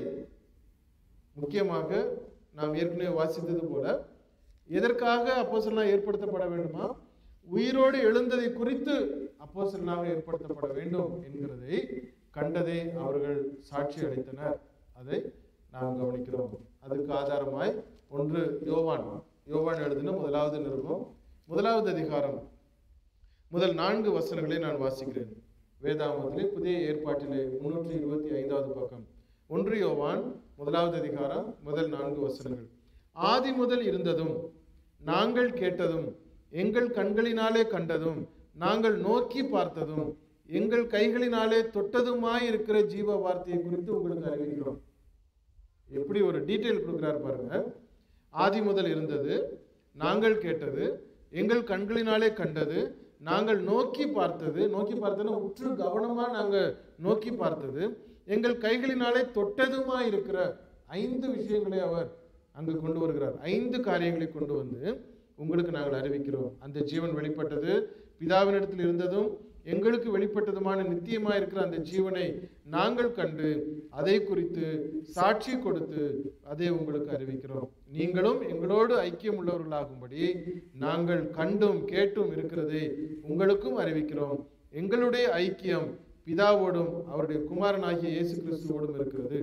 முக்கியமாக நாம் ஏற்கனவே வாசித்தது போல எதற்காக அப்போஸ்தலனாக ஏற்படுத்தப்பட வேண்டுமா உயிரோடு எழுந்ததை குறித்து அப்போஸ்தலனாக ஏற்படுத்தப்பட வேண்டும் என்கிறதை கண்டதை அவர்கள் சாட்சி அளித்தனர் அதை நாம் கவனிக்கிறோம் அதுக்கு ஆதாரமாய் ஒன்று யோவான் யோவான் எழுதின முதலாவது நிருபம் முதலாவது அதிகாரம் முதல் நான்கு வசனங்களை நான் வாசிக்கிறேன் வேதாமத்திலே புதிய ஏற்பாட்டிலே முன்னூற்றி இருபத்தி ஐந்தாவது பக்கம் ஒன்று யோவான் முதலாவது அதிகாரம் முதல் நான்கு வசனங்கள் ஆதி முதல் இருந்ததும் நாங்கள் கேட்டதும் எங்கள் கண்களினாலே கண்டதும் நாங்கள் நோக்கி பார்த்ததும் எங்கள் கைகளினாலே தொட்டதுமாய் இருக்கிற ஜீவ வார்த்தையை குறித்து உங்களுக்கு அறிவிக்கிறோம் எப்படி ஒரு டீட்டெயில் கொடுக்குறாரு பாருங்க ஆதி முதல் இருந்தது நாங்கள் கேட்டது எங்கள் கண்களினாலே கண்டது நாங்கள் நோக்கி பார்த்தது நோக்கி பார்த்ததுன்னா உற்று கவனமா நாங்க நோக்கி பார்த்தது எங்கள் கைகளினாலே தொட்டதுமா இருக்கிற ஐந்து விஷயங்களை அவர் அங்கு கொண்டு வருகிறார் ஐந்து காரியங்களை கொண்டு வந்து உங்களுக்கு நாங்கள் அறிவிக்கிறோம் அந்த ஜீவன் வெளிப்பட்டது பிதாவினிடத்தில் இருந்ததும் எங்களுக்கு வெளிப்பட்டதுமான நித்தியமாக இருக்கிற அந்த ஜீவனை நாங்கள் கண்டு அதை குறித்து சாட்சி கொடுத்து அதை உங்களுக்கு அறிவிக்கிறோம் நீங்களும் எங்களோடு ஐக்கியம் உள்ளவர்களாகும்படி நாங்கள் கண்டும் கேட்டும் இருக்கிறதை உங்களுக்கும் அறிவிக்கிறோம் எங்களுடைய ஐக்கியம் பிதாவோடும் அவருடைய குமாரனாகிய இயேசு கிறிஸ்துவோடும் இருக்கிறது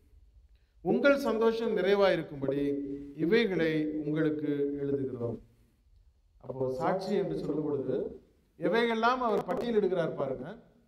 உங்கள் சந்தோஷம் நிறைவாயிருக்கும்படி இவைகளை உங்களுக்கு எழுதுகிறோம் அப்போ சாட்சி என்று சொல்லும் பொழுது எவையெல்லாம் அவர் பட்டியலிடுகிறார் பாருங்க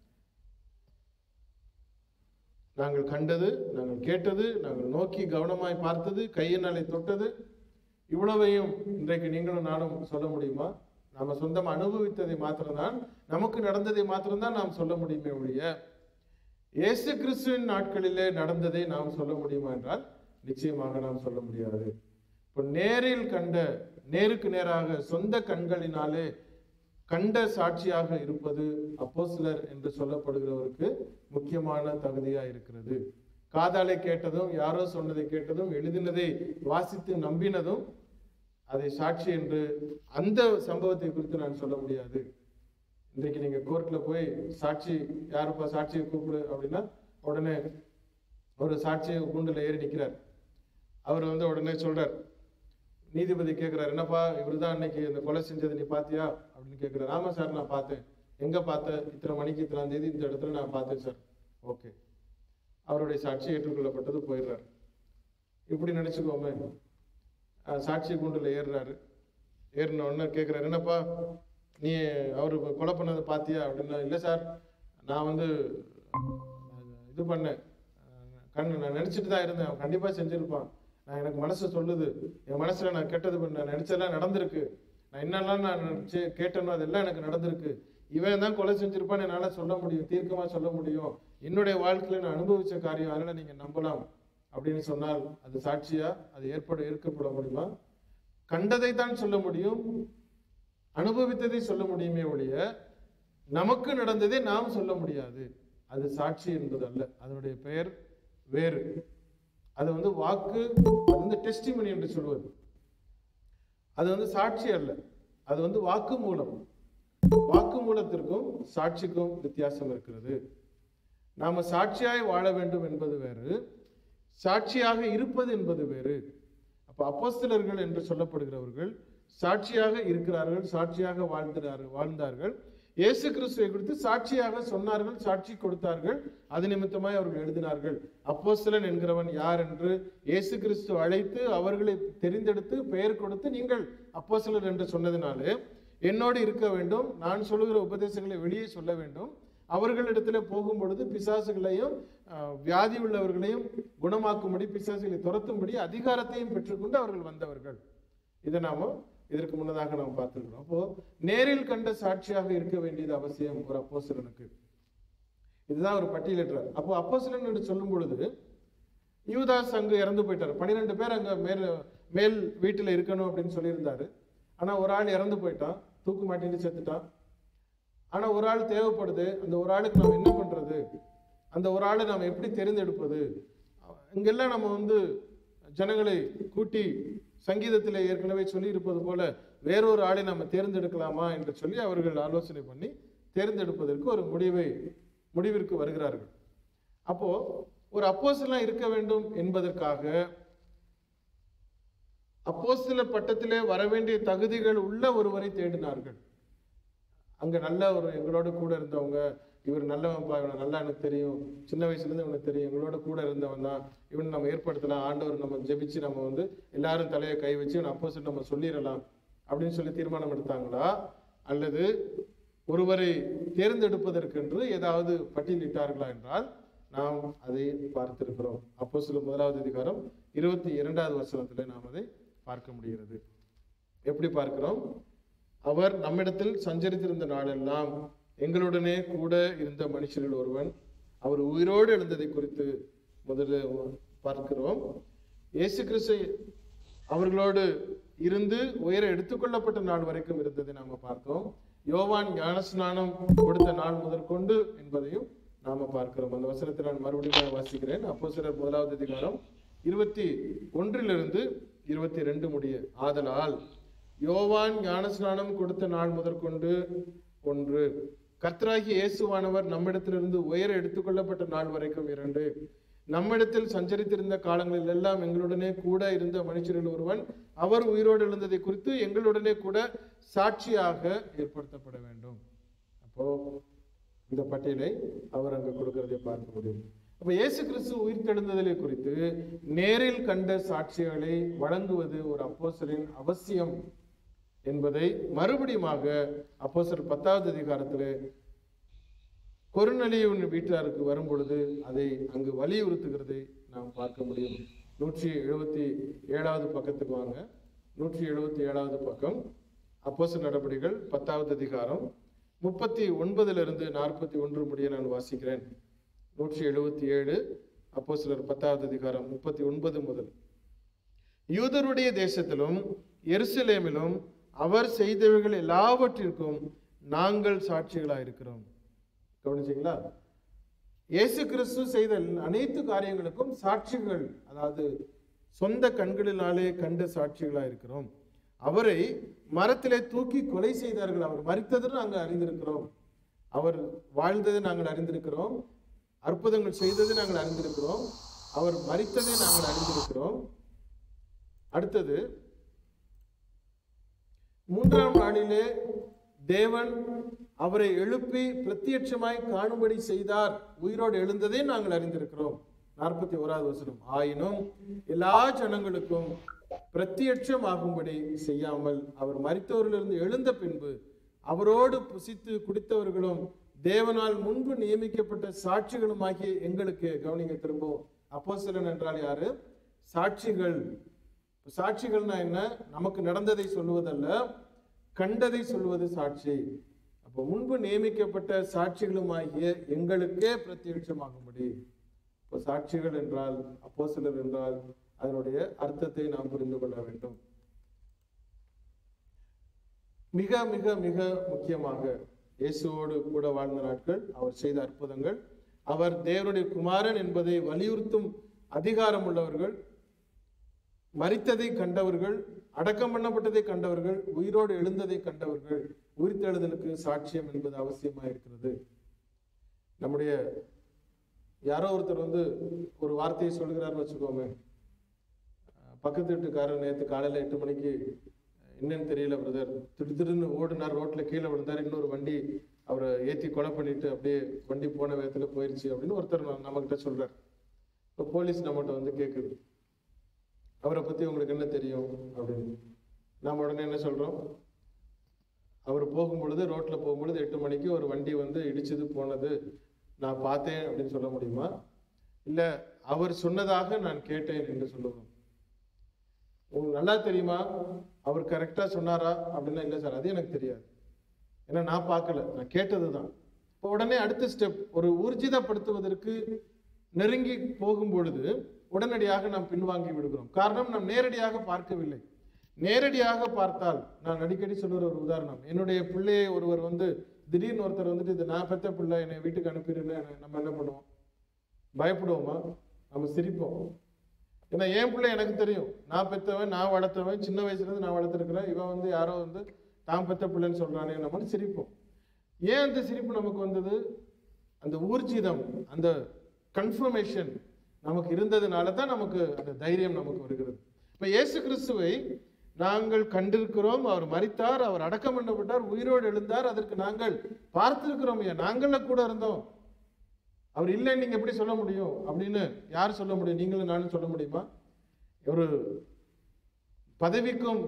நாங்கள் கண்டது நாங்கள் கேட்டது நாங்கள் நோக்கி கவனமாய் பார்த்தது கையினாலே தொட்டது இவ்வளவையும் இன்றைக்கு நீங்களும் நானும் சொல்ல முடியுமா நாம சொந்தம் அனுபவித்ததை மாத்திரம்தான் நமக்கு நடந்ததை மாத்திரம்தான் நாம் சொல்ல முடியுமே ஒழிய இயேசு கிறிஸ்துவின் நாட்களிலே நடந்ததை நாம் சொல்ல முடியுமா என்றால் நிச்சயமாக நாம் சொல்ல முடியாது இப்போ நேரில் கண்ட நேருக்கு நேராக சொந்த கண்களினாலே கண்ட சாட்சியாக இருப்பது அப்போஸ்தலர் என்று சொல்லப்படுகிறவருக்கு முக்கியமான தகுதியா இருக்கிறது காதாலே கேட்டதும் யாரோ சொன்னதை கேட்டதும் எழுதினதை வாசித்து நம்பினதும் அதை சாட்சி என்று அந்த சம்பவத்தை குறித்து நான் சொல்ல முடியாது இன்றைக்கு நீங்க கோர்ட்ல போய் சாட்சி யாருப்பா சாட்சியை கூப்பிடு அப்படின்னா உடனே ஒரு சாட்சியை கூண்டுல ஏறி நிக்கிறார் அவர் வந்து உடனே சொல்றார் நீதிபதி கேட்கிறார் என்னப்பா இவர்தான் அன்னைக்கு இந்த கொலை செஞ்சதை நீ பாத்தியா அப்படின்னு கேட்கிறார் ஆமா சார் நான் பார்த்தேன் எங்க பார்த்தேன் இத்தனை மணிக்கு இத்தனாம் தேதி இந்த இடத்துல நான் பார்த்தேன் சார் ஓகே அவருடைய சாட்சி ஏற்றுக்கொள்ளப்பட்டது போயிடுறாரு இப்படி நினைச்சுக்கோமே அஹ் சாட்சி கூண்டுல ஏறுறாரு ஏறின உடனே கேட்கிறாரு என்னப்பா நீ அவர் கொலை பண்ணதை பார்த்தியா அப்படின்னா இல்லை சார் நான் வந்து அஹ், இது பண்ணேன் அஹ், கண்ணு நான் நினச்சிட்டு தான் இருந்தேன் அவன் கண்டிப்பாக செஞ்சுருப்பான் நான் எனக்கு மனசு சொல்லுது என் மனசுல நான் கெட்டது பண்ண நான் நினச்சதெல்லாம் நடந்திருக்கு நான் என்னெல்லாம் நான் நினச்சி கேட்டேனோ அதெல்லாம் எனக்கு நடந்திருக்கு இவன் தான் கொலை செஞ்சிருப்பான்னு என்னால் சொல்ல முடியும் தீர்க்கமாக சொல்ல முடியும் என்னுடைய வாழ்க்கையில நான் அனுபவிச்ச காரியம் அதனால நீங்கள் நம்பலாம் அப்படின்னு சொன்னால் அது சாட்சியா அது ஏற்பட ஏற்கப்பட முடியுமா கண்டதை தான் சொல்ல முடியும் அனுபவித்ததை சொல்ல முடியுமே ஒழிய நமக்கு நடந்ததை நாம் சொல்ல முடியாது அது சாட்சி என்பது அல்ல அதனுடைய பெயர் வேறு அது வந்து வாக்கு அது வந்து டெஸ்டிமனி என்று சொல்வது அது வந்து சாட்சி அல்ல அது வந்து வாக்கு மூலம் வாக்கு மூலத்திற்கும் சாட்சிக்கும் வித்தியாசம் இருக்கிறது நாம சாட்சியாய் வாழ வேண்டும் என்பது வேறு சாட்சியாக இருப்பது என்பது வேறு அப்ப அப்போஸ்தலர்கள் என்று சொல்லப்படுகிறவர்கள் சாட்சியாக இருக்கிறார்கள் சாட்சியாக வாழ்ந்தார்கள் வாழ்ந்தார்கள் இயேசு கிறிஸ்துவை குறித்து சாட்சியாக சொன்னார்கள் சாட்சி கொடுத்தார்கள் அது நிமித்தமாய் அவர்கள் எழுதினார்கள் அப்போஸ்தலன் என்கிறவன் யார் என்று இயேசு கிறிஸ்து அழைத்து அவர்களை தெரிந்தெடுத்து பெயர் கொடுத்து நீங்கள் அப்போஸ்தலர் என்று சொன்னதினாலே என்னோடு இருக்க வேண்டும் நான் சொல்லுகிற உபதேசங்களை வெளியே சொல்ல வேண்டும் அவர்களிடத்துல போகும் பொழுது பிசாசுகளையும் அஹ், வியாதி உள்ளவர்களையும் குணமாக்கும்படி பிசாசுகளை துரத்தும்படி அதிகாரத்தையும் பெற்றுக்கொண்டு அவர்கள் வந்தவர்கள் இதை நாம இதற்கு முன்னதாக நாம் பார்த்திருக்கிறோம் அப்போ நேரில் கண்ட சாட்சியாக இருக்க வேண்டியது அவசியம் ஒரு அப்போஸ்தலனுக்கு இதுதான் ஒரு பட்டியலிடுறார் அப்போ அப்போஸ்தலன் என்று சொல்லும் பொழுது யூதாஸ் அங்கு இறந்து போயிட்டார் பன்னிரெண்டு பேர் அங்க மேல் மேல் வீட்டுல இருக்கணும் அப்படின்னு சொல்லியிருந்தாரு ஆனா ஒரு ஆள் இறந்து போயிட்டான் தூக்கு மாட்டிட்டு செத்துட்டான் ஆனா ஒரு ஆள் தேவைப்படுது அந்த ஒரு ஆளுக்கு நம்ம என்ன பண்றது அந்த ஒரு ஆளை நாம் எப்படி தேர்ந்தெடுப்பது இங்கெல்லாம் நம்ம வந்து ஜனங்களை கூட்டி சங்கீதத்தில் ஏற்கனவே சொல்லி இருப்பது போல வேறொரு ஆளை நம்ம தேர்ந்தெடுக்கலாமா என்று சொல்லி அவர்கள் ஆலோசனை பண்ணி தேர்ந்தெடுப்பதற்கு ஒரு முடிவை முடிவிற்கு வருகிறார்கள் அப்போ ஒரு அப்போஸ்தலன் இருக்க வேண்டும் என்பதற்காக அப்போஸ்தல பட்டத்திலே வர வேண்டிய தகுதிகள் உள்ள ஒருவரை தேடினார்கள் அங்க நல்ல ஒரு எங்களோட கூட இருந்தவங்க இவர் நல்லவன்ப்பா இவனை நல்லா எனக்கு தெரியும் சின்ன வயசுல இருந்து இவனுக்கு தெரியும் எங்களோட கூட இருந்தவன் தான் இவனை நம்ம ஏற்படுத்தலாம் ஆண்டவர் நம்ம ஜெபிச்சு நம்ம வந்து எல்லாரும் தலையை கை வச்சு இவன் அப்போ நம்ம சொல்லிடலாம் அப்படின்னு சொல்லி தீர்மானம் எடுத்தாங்களா அல்லது ஒருவரை தேர்ந்தெடுப்பதற்கென்று ஏதாவது பட்டியலிட்டார்களா என்றால் நாம் அதை பார்த்திருக்கிறோம் அப்போ சில முதலாவது அதிகாரம் இருபத்தி இரண்டாவது வசனத்துல நாம் அதை பார்க்க முடிகிறது எப்படி பார்க்கிறோம் அவர் நம்மிடத்தில் சஞ்சரித்திருந்த நாளெல்லாம் எங்களுடனே கூட இருந்த மனுஷரில் ஒருவன் அவர் உயிரோடு எழுந்ததை குறித்து முதல்ல பார்க்கிறோம் இயேசு கிறிஸ்து அவர்களோடு இருந்து உயர எடுத்துக்கொள்ளப்பட்ட நாள் வரைக்கும் இருந்ததை நாம பார்த்தோம் யோவான் ஞானஸ்நானம் கொடுத்த நாள் முதற்கொண்டு என்பதையும் நாம பார்க்கிறோம் அந்த வசனத்தை நான் மறுபடியும் நான் வாசிக்கிறேன் அப்போ சிலர் முதலாவது அதிகாரம் இருபத்தி ஒன்றிலிருந்து இருபத்தி ரெண்டு முடிய ஆதலால் யோவான் ஞானஸ்நானம் கொடுத்த நாள் முதற்கொண்டு ஒன்று கர்த்தராகிய இயேசுவானவர் நம்மிடத்திலிருந்து உயர எடுத்துக்கொள்ளப்பட்ட நாள் வரைக்கும் இரண்டு நம்மிடத்தில் சஞ்சரித்திருந்த காலங்களில் எல்லாம் எங்களுடனே கூட இருந்த மனுஷரில் ஒருவன் அவர் உயிரோடு எழுந்ததை குறித்து எங்களுடனே கூட சாட்சியாக ஏற்படுத்தப்பட வேண்டும் அப்போ இந்த பட்டியலை அவர் அங்கு கொடுக்கிறதை பார்க்க முடியும் அப்ப இயேசு கிறிஸ்து உயிர் தெழுந்ததை குறித்து நேரில் கண்ட சாட்சிகளை வழங்குவது ஒரு அப்போஸ்தலரின் அவசியம் என்பதை மறுபடியுமாக அப்போஸ்தலர் பத்தாவது அதிகாரத்திலே கொருநலியின் வீட்டாருக்கு வரும் பொழுது அதை அங்கு வலியுறுத்துகிறதை நாம் பார்க்க முடியும் நூற்றி எழுபத்தி ஏழாவது பக்கத்துக்கு வாங்க நூற்றி எழுபத்தி ஏழாவது பக்கம் அப்போஸ்தலர் நடபடிகள் பத்தாவது அதிகாரம் முப்பத்தி ஒன்பதிலிருந்து நாற்பத்தி ஒன்று முடிய நான் வாசிக்கிறேன் நூற்றி எழுபத்தி ஏழு அப்போஸ்தலர் பத்தாவது அதிகாரம் முப்பத்தி ஒன்பது முதல் யூதருடைய தேசத்திலும் எருசலேமிலும் அவர் செய்தவைகள் எல்லாவற்றிற்கும் நாங்கள் சாட்சிகளாயிருக்கிறோம் கவனிச்சீங்களா இயேசு கிறிஸ்து செய்த அனைத்து காரியங்களுக்கும் சாட்சிகள் அதாவது சொந்த கண்களினாலே கண்ட சாட்சிகளாயிருக்கிறோம் அவரை மரத்திலே தூக்கி கொலை செய்தார்கள் அவர் மறித்தது நாங்கள் அறிந்திருக்கிறோம் அவர் வாழ்ந்ததை நாங்கள் அறிந்திருக்கிறோம் அற்புதங்கள் செய்ததை நாங்கள் அறிந்திருக்கிறோம் அவர் மறித்ததை நாங்கள் அறிந்திருக்கிறோம் அடுத்தது மூன்றாம் நாளிலே தேவன் அவரை எழுப்பி பிரத்யட்சமாய் காணும்படி செய்தார் உயிரோடு எழுந்ததை நாங்கள் அறிந்திருக்கிறோம் நாற்பத்தி ஓராவது வசனம் ஆயினும் எல்லா ஜனங்களுக்கும் பிரத்யட்சமாகும்படி செய்யாமல் அவர் மரித்தவரிலிருந்து எழுந்த பின்பு அவரோடு புசித்து குடித்தவர்களும் தேவனால் முன்பு நியமிக்கப்பட்ட சாட்சிகளுமாகிய எங்களுக்கு கவனிங்க திரும்பவும் அப்போஸ்தலன் என்றால் யாரு சாட்சிகள் சாட்சிகள்னா என்ன நமக்கு நடந்ததை சொல்லுவதல்ல கண்டதை சொல்வது சாட்சி அப்போ முன்பு நியமிக்கப்பட்ட சாட்சிகளுமாகிய எங்களுக்கே பிரத்யட்சமாகும்படி இப்போ சாட்சிகள் என்றால் அப்போஸ்தலர் என்றால் அதனுடைய அர்த்தத்தை நாம் புரிந்து கொள்ள வேண்டும் மிக மிக மிக முக்கியமாக இயேசுவோடு கூட வாழ்ந்த நாட்கள் அவர் செய்த அற்புதங்கள் அவர் தேவனுடைய குமாரன் என்பதை வலியுறுத்தும் அதிகாரம் உள்ளவர்கள் மரித்ததை கண்டவர்கள் அடக்கம் பண்ணப்பட்டதை கண்டவர்கள் உயிரோடு எழுந்ததை கண்டவர்கள் உயிர்த்தெழுதலுக்கு சாட்சியம் என்பது அவசியமாக இருக்கிறது நம்முடைய யாரோ ஒருத்தர் வந்து ஒரு வார்த்தையை சொல்கிறார்னு வச்சுக்கோமே அஹ் பக்கத்து வீட்டுக்காரர் நேற்று காலையில் எட்டு மணிக்கு என்னன்னு தெரியல பிரதர் திடுதிடுன்னு ஓடினார் ரோட்ல கீழே விழுந்தார் இன்னொரு வண்டி அவரை ஏற்றி கொலை பண்ணிட்டு அப்படியே வண்டி போன வேகத்துல போயிருச்சு அப்படின்னு ஒருத்தர் நம்ம- நம்மகிட்ட சொல்றார் இப்போ போலீஸ் நம்மகிட்ட வந்து கேட்குது அவரை பத்தி உங்களுக்கு என்ன தெரியும் அப்படின்னு நாம உடனே என்ன சொல்றோம் அவர் போகும்பொழுது ரோட்ல போகும்பொழுது எட்டு மணிக்கு ஒரு வண்டி வந்து இடிச்சது போனது நான் பார்த்தேன் அப்படின்னு சொல்ல முடியுமா இல்ல அவர் சொன்னதாக நான் கேட்டேன் என்று சொல்லுவோம் உங்களுக்கு நல்லா தெரியுமா அவர் கரெக்டா சொன்னாரா அப்படின்னா இல்லை சார் அது எனக்கு தெரியாது ஏன்னா நான் பார்க்கல நான் கேட்டது தான் இப்போ உடனே அடுத்த ஸ்டெப் ஒரு ஊர்ஜிதப்படுத்துவதற்கு நெருங்கி போகும் பொழுது உடனடியாக நாம் பின்வாங்கி விடுகிறோம் காரணம் நாம் நேரடியாக பார்க்கவில்லை நேரடியாக பார்த்தால் நான் அடிக்கடி சொல்லுற ஒரு உதாரணம் என்னுடைய பிள்ளையை ஒருவர் வந்து திடீர்னு ஒருத்தர் வந்துட்டு இது நான் பெத்த பிள்ளை என்னை வீட்டுக்கு அனுப்பிடுன்னு நம்ம என்ன பண்ணுவோம் பயப்படுவோமா நம்ம சிரிப்போம் ஏன்னா என் பிள்ளை எனக்கு தெரியும் நான் பெத்தவன் நான் வளர்த்தவன் சின்ன வயசுல இருந்து நான் வளர்த்துருக்கிறேன் இவன் வந்து யாரோ வந்து தான் பெத்த பிள்ளைன்னு சொல்றானே நம்ம சிரிப்போம் ஏன் அந்த சிரிப்பு நமக்கு வந்தது அந்த ஊர்ஜிதம் அந்த கன்ஃபர்மேஷன் நமக்கு இருந்ததுனால தான் நமக்கு அந்த தைரியம் நமக்கு வருகிறது இப்ப இயேசு கிறிஸ்துவை நாங்கள் கண்டிருக்கிறோம் அவர் மரித்தார் அவர் அடக்கம் பண்ணப்பட்டார் உயிரோடு எழுந்தார் அதற்கு நாங்கள் பார்த்திருக்கிறோம் ஐயா நாங்கள கூட இருந்தோம் அவர் இல்லைன்னு நீங்க எப்படி சொல்ல முடியும் அப்படின்னு யார் சொல்ல முடியும் நீங்களும் நானும் சொல்ல முடியுமா ஒரு பதவிக்கும்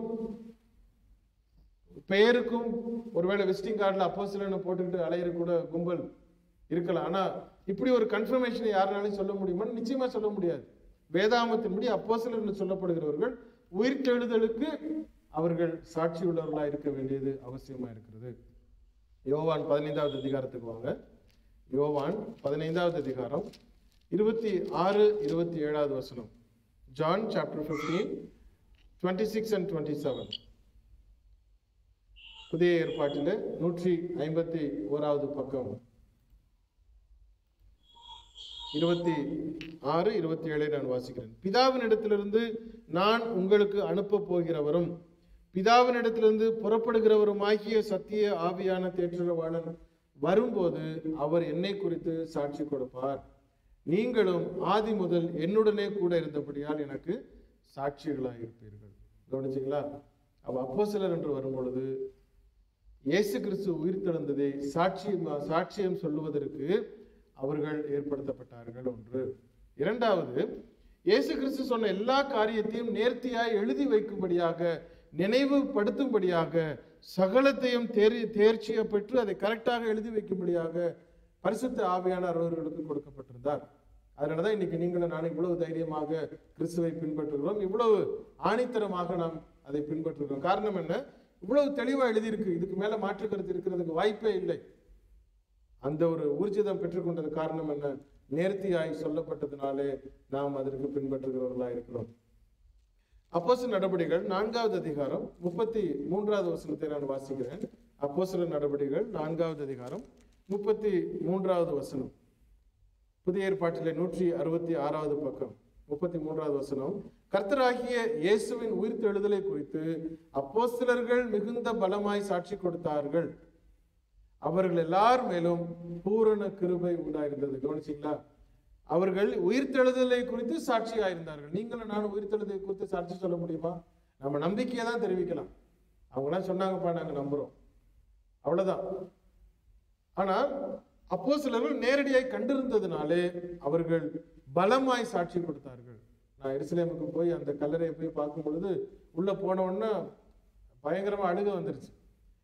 பெயருக்கும் ஒருவேளை விசிட்டிங் கார்டில் அப்போசிலன்னு போட்டுக்கிட்டு அலையிற கூட கும்பல் இருக்கலாம் ஆனா இப்படி ஒரு கன்ஃபர்மேஷனை யாருனாலும் சொல்ல முடியுமான்னு நிச்சயமா சொல்ல முடியாது வேதாமத்தின்படி அப்போசிலர்னு சொல்லப்படுகிறவர்கள் உயிர்த்தெழுதலுக்கு அவர்கள் சாட்சி உள்ளவர்களா இருக்க வேண்டியது அவசியமா இருக்கிறது யோவான் பதினைந்தாவது அதிகாரத்துக்கு வாங்க யோவான் பதினைந்தாவது அதிகாரம் இருபத்தி ஆறு இருபத்தி ஏழாவது வசனம் John chapter fifteen twenty six and twenty seven புதிய ஏற்பாட்டில் நூற்றி ஐம்பத்தி ஓராவது பக்கம் இருபத்தி ஆறு இருபத்தி ஏழை நான் வாசிக்கிறேன் பிதாவினிடத்திலிருந்து நான் உங்களுக்கு அனுப்ப போகிறவரும் பிதாவினிடத்திலிருந்து புறப்படுகிறவருமாகிய சத்திய ஆவியான தேற்றரவாளன் வரும்போது அவர் என்னை குறித்து சாட்சி கொடுப்பார் நீங்களும் ஆதி முதல் என்னுடனே கூட இருந்தபடியால் எனக்கு சாட்சிகளாக இருப்பீர்கள் கவனிச்சிங்களா அவ அப்போஸ்தலர் என்று வரும்பொழுது இயேசு கிறிஸ்து உயிர்த்தெழுந்ததை சாட்சியம் சாட்சியம் சொல்லுவதற்கு அவர்கள் ஏற்படுத்தப்பட்டார்கள் ஒன்று இரண்டாவது இயேசு கிறிஸ்து சொன்ன எல்லா காரியத்தையும் நேர்த்தியாய் எழுதி வைக்கும்படியாக நினைவுபடுத்தும்படியாக சகலத்தையும் தேறி தேர்ச்சியை பெற்று அதை கரெக்டாக எழுதி வைக்கும்படியாக பரிசுத்த ஆவியானவர் அவர்களுக்கு கொடுக்கப்பட்டிருந்தார் அதனாலதான் இன்னைக்கு நீங்களும் நானும் இவ்வளவு தைரியமாக கிறிஸ்துவை பின்பற்றுகிறோம் இவ்வளவு ஆணித்தரமாக நாம் அதை பின்பற்றுகிறோம் காரணம் என்ன இவ்வளவு தெளிவா எழுதியிருக்கு இதுக்கு மேல மாற்று கருத்து இருக்கிறதுக்கு வாய்ப்பே இல்லை அந்த ஒரு ஊர்ஜிதம் பெற்றுக்கொண்டது காரணம் என்ன நேர்த்தியாய் சொல்லப்பட்டதுனாலே நாம் அதற்கு பின்பற்றுகிறவர்களா இருக்கிறோம் அப்போஸ்தலர் நடபடிகள் நான்காவது அதிகாரம் முப்பத்தி மூன்றாவது வசனத்தை நான் வாசிக்கிறேன் அப்போஸ்தலர் நடபடிகள் நான்காவது அதிகாரம் முப்பத்தி மூன்றாவது வசனம் புதிய ஏற்பாட்டிலே நூற்றி அறுபத்தி ஆறாவது பக்கம் முப்பத்தி மூன்றாவது வசனம் கர்த்தராகிய இயேசுவின் உயிர்த்தெழுதலை குறித்து அப்போஸ்தலர்கள் மிகுந்த பலமாய் சாட்சி கொடுத்தார்கள் அவர்கள் எல்லார் மேலும் பூரண கிருபை உண்டாயிருந்தது கவனிச்சிங்களா அவர்கள் உயிர்த்தெழுதலை குறித்து சாட்சியா இருந்தார்கள் நீங்களும் நானும் உயிர்த்தெழுதலை குறித்து சாட்சி சொல்ல முடியுமா நம்ம நம்பிக்கையை தான் தெரிவிக்கலாம் அவங்களாம் சொன்னாங்கப்பா நாங்க நம்புறோம் அவ்வளவுதான் ஆனால் அப்போ சிலர்கள் நேரடியாய் கண்டிருந்ததுனாலே அவர்கள் பலமாய் சாட்சி கொடுத்தார்கள் நான் எருசலேமுக்கு போய் அந்த கல்லறையை போய் பார்க்கும் பொழுது உள்ள போன உடனே பயங்கரமா அழுக வந்துருச்சு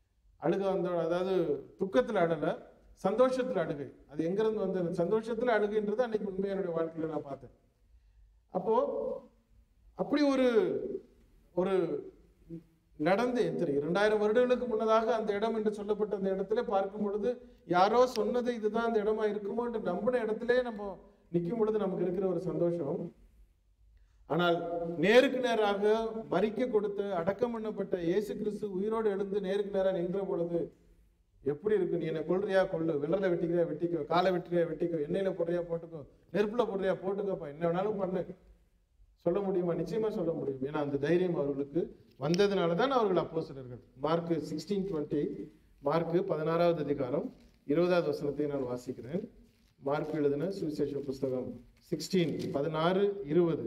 அழுக வந்த அதாவது துக்கத்துல அழல சந்தோஷத்துல அழுகை அது எங்கிருந்து வந்தது சந்தோஷத்துல அழுகைன்றது அன்னைக்கு உண்மையா என்னுடைய வாழ்க்கையில நான் பார்த்தேன் அப்போ அப்படி ஒரு ஒரு நடந்து எத்தனை இரண்டாயிரம் வருடங்களுக்கு முன்னதாக அந்த இடம் என்று சொல்லப்பட்ட அந்த இடத்துல பார்க்கும் பொழுது யாரோ சொன்னது இதுதான் அந்த இடமா இருக்குமோ என்று நம்பின இடத்திலே நம்ம நிற்கும் பொழுது நமக்கு இருக்கிற ஒரு சந்தோஷம் ஆனால் நேருக்கு நேராக மறிக்க கொடுத்து அடக்கம் பண்ணப்பட்ட இயேசு கிறிஸ்து உயிரோடு எழுந்து நேருக்கு நேராக நின்ற பொழுது எப்படி இருக்கு நீ என்னை கொல்றியா கொள்ளு விரல வெட்டிக்கிறியா வெட்டிக்கோ காலை வெட்டுறியா வெட்டிக்கோ எண்ணெயில போடுறியா போட்டுக்கோ நெருப்புல போடுறியா போட்டுக்கோப்பா என்ன வேணாலும் பண்ணு சொல்ல முடியுமா நிச்சயமா சொல்ல முடியும் ஏன்னா அந்த தைரியம் அவர்களுக்கு வந்ததுனால தான் அவர்கள் அப்போஸ்தலர்கள் மார்க் சிக்ஸ்டீன் டுவெண்ட்டி மார்க் பதினாறாவது அதிகாரம் இருபதாவது வசனத்தை நான் வாசிக்கிறேன் மார்க் எழுதின சுவிசேஷ புஸ்தகம் சிக்ஸ்டீன் பதினாறு இருபது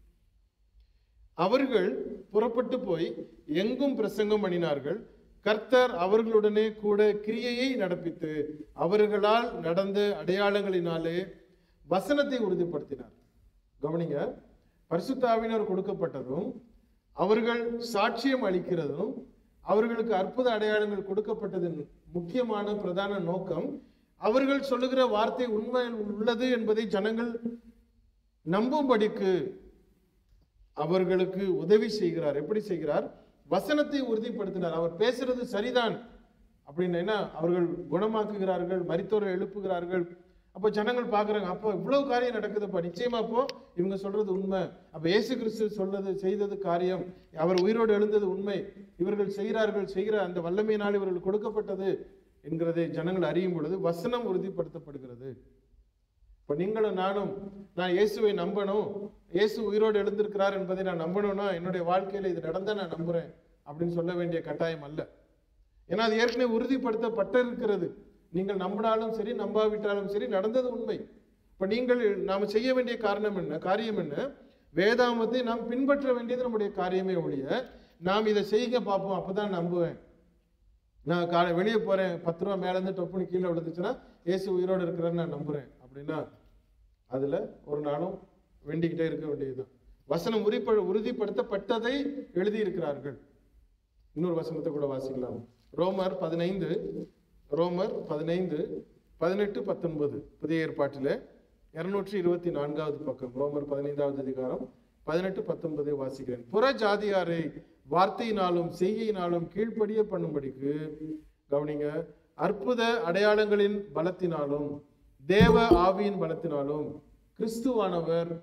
அவர்கள் புறப்பட்டு போய் எங்கும் பிரசங்கம் பண்ணினார்கள் கர்த்தர் அவர்களுடனே கூட கிரியையை நடப்பித்து அவர்களால் நடந்த அடையாளங்களினாலே வசனத்தை உறுதிப்படுத்தினார் கவனிங்க பரிசுத்தாவினர் கொடுக்கப்பட்டதும் அவர்கள் சாட்சியம் அளிக்கிறதும் அவர்களுக்கு அற்புத அடையாளங்கள் கொடுக்கப்பட்டதின் முக்கியமான பிரதான நோக்கம் அவர்கள் சொல்லுகிற வார்த்தை உண்மை உள்ளது என்பதை ஜனங்கள் நம்பும்படிக்கு அவர்களுக்கு உதவி செய்கிறார் எப்படி செய்கிறார் வசனத்தை உறுதிப்படுத்தினார் அவர் பேசுறது சரிதான் அப்படின்னா அவர்கள் குணமாக்குகிறார்கள் மரித்தோரை எழுப்புகிறார்கள் அப்போ ஜனங்கள் பார்க்குறாங்க அப்போ இவ்வளவு காரியம் நடக்குதுப்பா நிச்சயமா அப்போ இவங்க சொல்றது உண்மை அப்போ இயேசு கிறிஸ்து சொல்றது செய்தது காரியம் அவர் உயிரோடு எழுந்தது உண்மை இவர்கள் செய்கிறார்கள் செய்கிற அந்த வல்லமையினால் இவர்கள் கொடுக்கப்பட்டது என்கிறதை ஜனங்கள் அறியும் பொழுது வசனம் உறுதிப்படுத்தப்படுகிறது இப்போ நீங்களும் நானும் நான் இயேசுவை நம்பணும் இயேசு உயிரோடு எழுந்திருக்கிறார் என்பதை நான் நம்பணும்னா என்னுடைய வாழ்க்கையில இது நடந்தா நான் நம்புறேன் அப்படின்னு சொல்ல வேண்டிய கட்டாயம் அல்ல ஏன்னா அது ஏற்கனவே உறுதிப்படுத்தப்பட்டிருக்கிறது நீங்கள் நம்பினாலும் சரி நம்பாவிட்டாலும் சரி நடந்தது உண்மை இப்ப நீங்கள் நாம செய்ய வேண்டிய காரணம் என்ன காரியம் என்ன வேதாமத்தை நாம் பின்பற்ற வேண்டியது நம்முடைய காரியமே ஒழிய நாம் இதை செய்ய பார்ப்போம் அப்பதான் நம்புவேன் நான் காலை வெளியே போறேன் பத்து ரூபா மேல இருந்து டொப்புன்னு கீழே விழுந்துச்சுன்னா இயேசு உயிரோடு இருக்கிறான்னு நான் நம்புறேன் அப்படின்னா அதுல ஒரு நாளும் வேண்டிக்கிட்டே இருக்க வேண்டியதுதான் வசனம் உறுதிப்ப உறுதிப்படுத்தப்பட்டதை எழுதியிருக்கிறார்கள் இன்னொரு வசனத்தை கூட வாசிக்கலாம் ரோமர் பதினைந்து ரோமர் பதினைந்து பதினெட்டு பத்தொன்பது புதிய ஏற்பாட்டில் இருநூற்றி இருபத்தி நான்காவது பக்கம் ரோமர் பதினைந்தாவது அதிகாரம் பதினெட்டு பத்தொன்பதை வாசிக்கிறேன் புற ஜாதியாரை வார்த்தையினாலும் செய்கையினாலும் கீழ்ப்படிய பண்ணும்படிக்கு கவனிங்க அற்புத அடையாளங்களின் பலத்தினாலும் தேவ ஆவியின் பலத்தினாலும் கிறிஸ்துவானவர்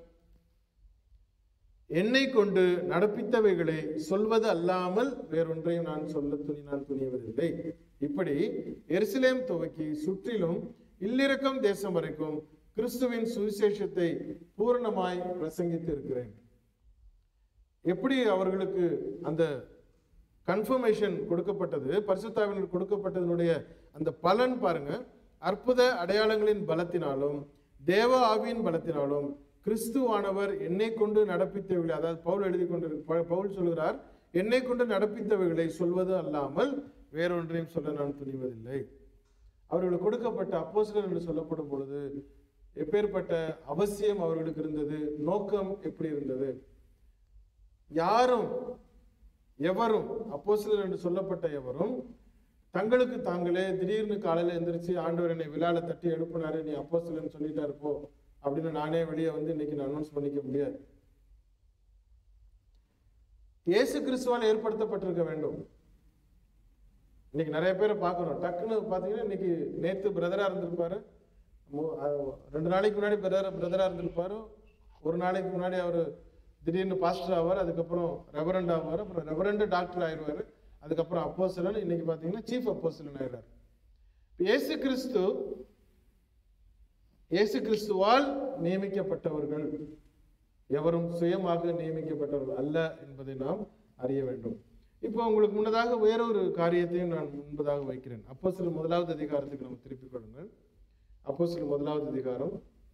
என்னை கொண்டு நடப்பித்தவைகளை சொல்வது அல்லாமல் வேறொன்றையும் நான் சொல்ல துணி நான் துணியவதில்லை இப்படி எருசலேம் துவக்கி சுற்றிலும் இல்லிரக்கம் தேசம் வரைக்கும் கிறிஸ்துவின் சுவிசேஷத்தை பூரணமாய் பிரசங்கித்து இருக்கிறேன் எப்படி அவர்களுக்கு அந்த கன்ஃபர்மேஷன் கொடுக்கப்பட்டது பரிசுத்தாவினர் கொடுக்கப்பட்டதனுடைய அந்த பலன் பாருங்க அற்புத அடையாளங்களின் பலத்தினாலும் தேவ ஆவியின் பலத்தினாலும் கிறிஸ்துவானவர் என்னை கொண்டு நடப்பித்தவைகளை அதாவது பவுல் எழுதி கொண்டு பவுல் சொல்கிறார் என்னை கொண்டு நடப்பித்தவைகளை சொல்வது அல்லாமல் வேறொன்றையும் சொல்ல நான் துணிவதில்லை அவர்களுக்கு கொடுக்கப்பட்ட அப்போஸ்தலர் என்று சொல்லப்படும் பொழுது எப்பேற்பட்ட அவசியம் அவர்களுக்கு இருந்தது நோக்கம் எப்படி இருந்தது யாரும் எவரும் அப்போஸ்தலர் என்று சொல்லப்பட்ட எவரும் தங்களுக்கு தாங்களே திடீர்னு காலையில எந்திரிச்சு ஆண்டவர் என்னை விழால தட்டி எழுப்பினாரு நீ அப்போஸ்தலர்னு சொல்லிட்டாரு போ அப்படின்னு நானே வெளியே வந்து இன்னைக்கு நான் அனௌன்ஸ் பண்ணிக்க முடியாது இயேசு கிறிஸ்துவால் ஏற்படுத்தப்பட்டிருக்க வேண்டும் இன்னைக்கு நிறைய பேரை பார்க்குறோம் டக்குன்னு பார்த்தீங்கன்னா இன்னைக்கு நேத்து பிரதரா இருந்திருப்பாரு மு- அஹ் ரெண்டு நாளைக்கு முன்னாடி பிரதர் பிரதரா இருந்திருப்பாரு ஒரு நாளைக்கு முன்னாடி அவர் திடீர்னு பாஸ்டர் ஆவார் அதுக்கப்புறம் ரெவரண்ட் ஆவார் அப்புறம் ரெவரண்ட் டாக்டர் ஆயிடுவார் அதுக்கப்புறம் அப்போஸ்தலன் இன்னைக்கு பார்த்தீங்கன்னா சீஃப் அப்போஸ்தலன் ஆயிடுறாரு இப்ப இயேசு கிறிஸ்து இயேசு கிறிஸ்துவால் நியமிக்கப்பட்டவர்கள் எவரும் சுயமாக நியமிக்கப்பட்டவர்கள் அல்ல என்பதை நாம் அறிய வேண்டும் இப்போ உங்களுக்கு முன்னதாக வேறொரு காரியத்தையும் நான் முன்பதாக வைக்கிறேன் அப்போ சில முதலாவது அதிகாரத்துக்கு நம்ம திருப்பிக் கொள்ளுங்கள் அப்போ சில முதலாவது அதிகாரம்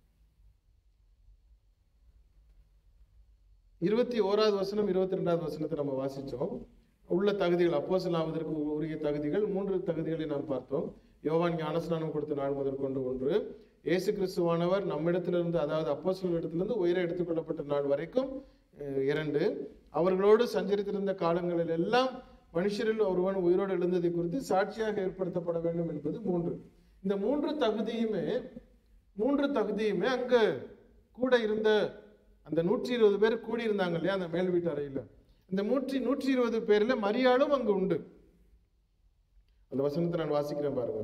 இருபத்தி ஓராவது வசனம் இருபத்தி ரெண்டாவது வசனத்தை நம்ம வாசிச்சோம் உள்ள தகுதிகள் அப்போஸ்தலன் ஆவதற்கு உரிய தகுதிகள் மூன்று தகுதிகளை நாம் பார்த்தோம் யோவான் ஞானஸ்நானம் கொடுத்த நாள் முதற்கொண்டு ஒன்று இயேசு கிறிஸ்துவானவர் நம்மிடத்திலிருந்து அதாவது அப்போஸ்தலர் இடத்திலிருந்து உயிரை எடுத்துக்கொள்ளப்பட்ட நாள் வரைக்கும் அஹ், இரண்டு அவர்களோடு சஞ்சரித்திருந்த காலங்களில் எல்லாம் மனுஷரில் ஒருவன் உயிரோடு எழுந்ததை குறித்து சாட்சியாக ஏற்படுத்தப்பட வேண்டும் என்பது மூன்று இந்த மூன்று தகுதியுமே மூன்று தகுதியுமே அங்க கூட இருந்த அந்த நூற்றி இருபது பேர் கூடி இருந்தாங்க இல்லையா அந்த மேல் வீட்டு அறையில இந்த நூற்றி நூற்றி இருபது பேர்ல மரியாளும் அங்கு உண்டு அந்த வசனத்தை நான் வாசிக்கிறேன் பாருங்க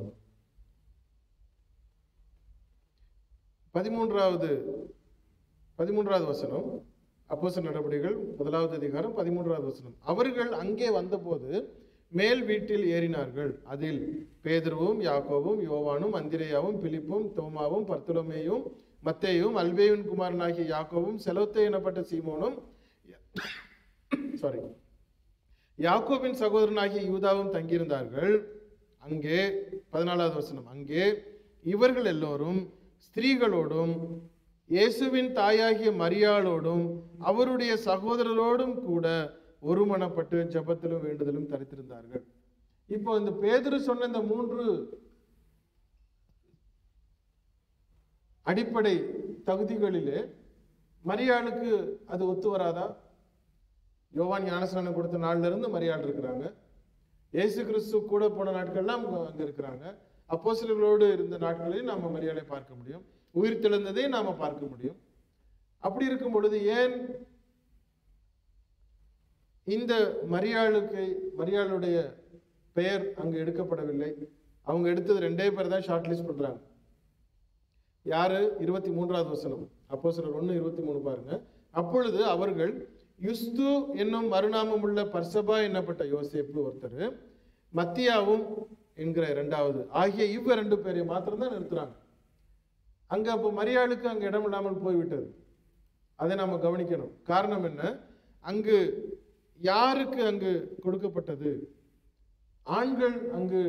பதிமூன்றாவது பதிமூன்றாவது வசனம் அப்போஸ்தலர் நடவடிக்கைகள் முதலாவது அதிகாரம் பதிமூன்றாவது வசனம் அவர்கள் அங்கே வந்தபோது மேல் வீட்டில் ஏறினார்கள் அதில் பேதுருவும் யாக்கோவும் யோவானும் அந்திரேயாவும் பிலிப்பும் தோமாவும் பர்த்துலமேயும் மத்தேயும் அல்பேயின் குமாரனாகிய யாக்கோவும் செலோத்தே எனப்பட்ட சீமோனும் சாரி யாக்கோபின் சகோதரனாகிய யூதாவும் தங்கியிருந்தார்கள் அங்கே பதினாலாவது வசனம் அங்கே இவர்கள் எல்லோரும் ஸ்திரீகளோடும் இயேசுவின் தாயாகிய மரியாளோடும் அவருடைய சகோதரரோடும் கூட ஒருமனப்பட்டு ஜெபத்திலும் வேண்டுதலும் தரித்திருந்தார்கள் இப்போ இந்த பேதுரு சொன்ன இந்த மூன்று அடிப்படை தகுதிகளிலே மரியாளுக்கு அது ஒத்து வராதா யோவான் ஞானஸ்நானம் கொடுத்த நாள்ல இருந்து மரியாள் இருக்கிறாங்க இயேசு கிறிஸ்து கூட போன நாட்கள்லாம் அங்க அங்க இருக்கிறாங்க அப்போஸ்தலர்களோடு இருந்த நாட்களையும் நாம மரியாதை பார்க்க முடியும் உயிர் தெழுந்ததை நாம பார்க்க முடியும் அப்படி இருக்கும் பொழுது ஏன் இந்த மரியாளுக்கு மரியாளுடைய பெயர் அங்கு எடுக்கப்படவில்லை அவங்க எடுத்தது ரெண்டே பேர் தான் ஷார்ட் லிஸ்ட் பண்றாங்க யாரு இருபத்தி மூன்றாவது வசனம் அப்போ சிலர் ஒன்று இருபத்தி மூணு பாருங்க அப்பொழுது அவர்கள் யுஸ்து என்னும் மறுநாமம் உள்ள பர்சபா என்னப்பட்ட யோசேப்பு ஒருத்தர் மத்தியாவும் என்கிற இரண்டாவது ஆகிய இவ் ரெண்டு பேரை மாத்திரம்தான் நிறுத்துறாங்க அங்க அப்போ மரியாளுக்கு அங்க இடம் இல்லாமல் போய்விட்டது அதை நாம கவனிக்கணும் காரணம் என்ன அங்கு யாருக்கு அங்கு கொடுக்கப்பட்டது ஆண்கள் அங்கு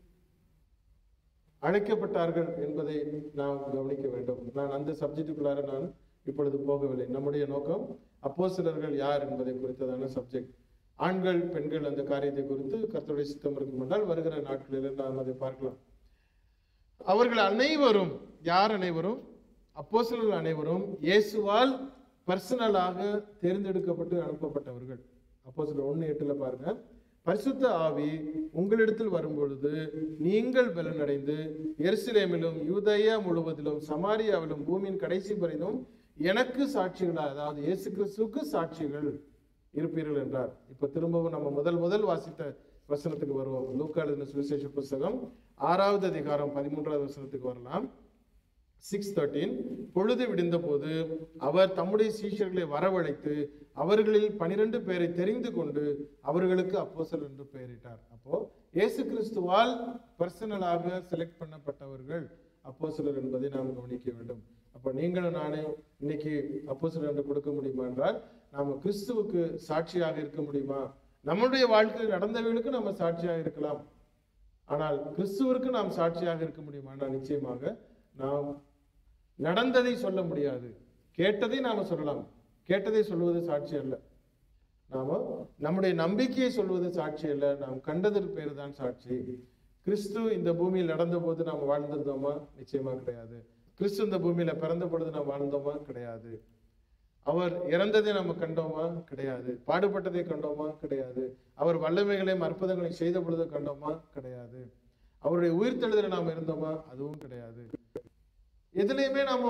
அழைக்கப்பட்டார்கள் என்பதை நாம் கவனிக்க வேண்டும் நான் அந்த சப்ஜெக்டுக்குள்ளார நான் இப்பொழுது போகவில்லை நம்முடைய நோக்கம் அப்போஸ்தலர்கள் யார் என்பதை குறித்ததான சப்ஜெக்ட் ஆண்கள் பெண்கள் அந்த காரியத்தை குறித்து கர்த்தருடைய சித்தம் இருக்கும் என்றால் வருகிற நாட்களில் நாம் அதை பார்க்கலாம் அவர்கள் அனைவரும் யார் அனைவரும் அப்போஸ்தலர்கள் அனைவரும் இயேசுவால் பர்சனலாக தேர்ந்தெடுக்கப்பட்டு அனுப்பப்பட்டவர்கள் அப்போஸ்தலர் ஒன்று எட்டுல பாருங்க பரிசுத்த ஆவி உங்களிடத்தில் வரும்பொழுது நீங்கள் பலனடைந்து எருசலேமிலும் யூதேயா முழுவதிலும் சமாரியாவிலும் பூமியின் கடைசி பரிதும் எனக்கு சாட்சிகளா அதாவது இயேசு கிறிஸ்துவுக்கு சாட்சிகள் இருப்பீர்கள் என்றார் இப்ப திரும்பவும் நம்ம முதல் முதல் வாசித்த வசனத்துக்கு வருவோம் லூக்கா எழுதின சுவிசேஷ புஸ்தகம் ஆறாவது அதிகாரம் பதிமூன்றாவது வசனத்துக்கு வரலாம் சிக்ஸ் தேர்ட்டீன் பொழுது விடிந்த போது அவர் தம்முடைய சீஷர்களை வரவழைத்து அவர்களில் பனிரெண்டு பேரை தெரிந்து கொண்டு அவர்களுக்கு அப்போஸ்தலர் என்று பெயரிட்டார் அப்போ இயேசு கிறிஸ்துவால் பர்சனலாக செலக்ட் பண்ணப்பட்டவர்கள் அப்போஸ்தலர் என்பதை நாம் கவனிக்க வேண்டும் அப்போ நீங்களும் நானே இன்னைக்கு அப்போஸ்தலர் என்று கொடுக்க முடியுமா என்றால் நாம கிறிஸ்துவுக்கு சாட்சியாக இருக்க முடியுமா நம்முடைய வாழ்க்கையில் நடந்தவர்களுக்கு நம்ம சாட்சியாக இருக்கலாம் ஆனால் கிறிஸ்துவிற்கு நாம் சாட்சியாக இருக்க முடியுமானால் நிச்சயமாக நாம் நடந்ததை சொல்ல முடியாது கேட்டதை நாம சொல்லலாம் கேட்டதை சொல்வது சாட்சி அல்ல நாம நம்முடைய நம்பிக்கையை சொல்வது சாட்சி அல்ல நாம் கண்டதற்கு பேர் தான் சாட்சி கிறிஸ்து இந்த பூமியில் நடந்த போது நாம் வாழ்ந்திருந்தோமா நிச்சயமா கிடையாது கிறிஸ்து இந்த பூமியில பிறந்த பொழுது நாம் வாழ்ந்தோமா கிடையாது அவர் இறந்ததை நம்ம கண்டோமா கிடையாது பாடுபட்டதை கண்டோமா கிடையாது அவர் வல்லமைகளையும் அற்புதங்களையும் செய்த பொழுது கண்டோமா கிடையாது அவருடைய உயிர்த்தெழுதல நாம் இருந்தோமா அதுவும் கிடையாது எதுலையுமே நாம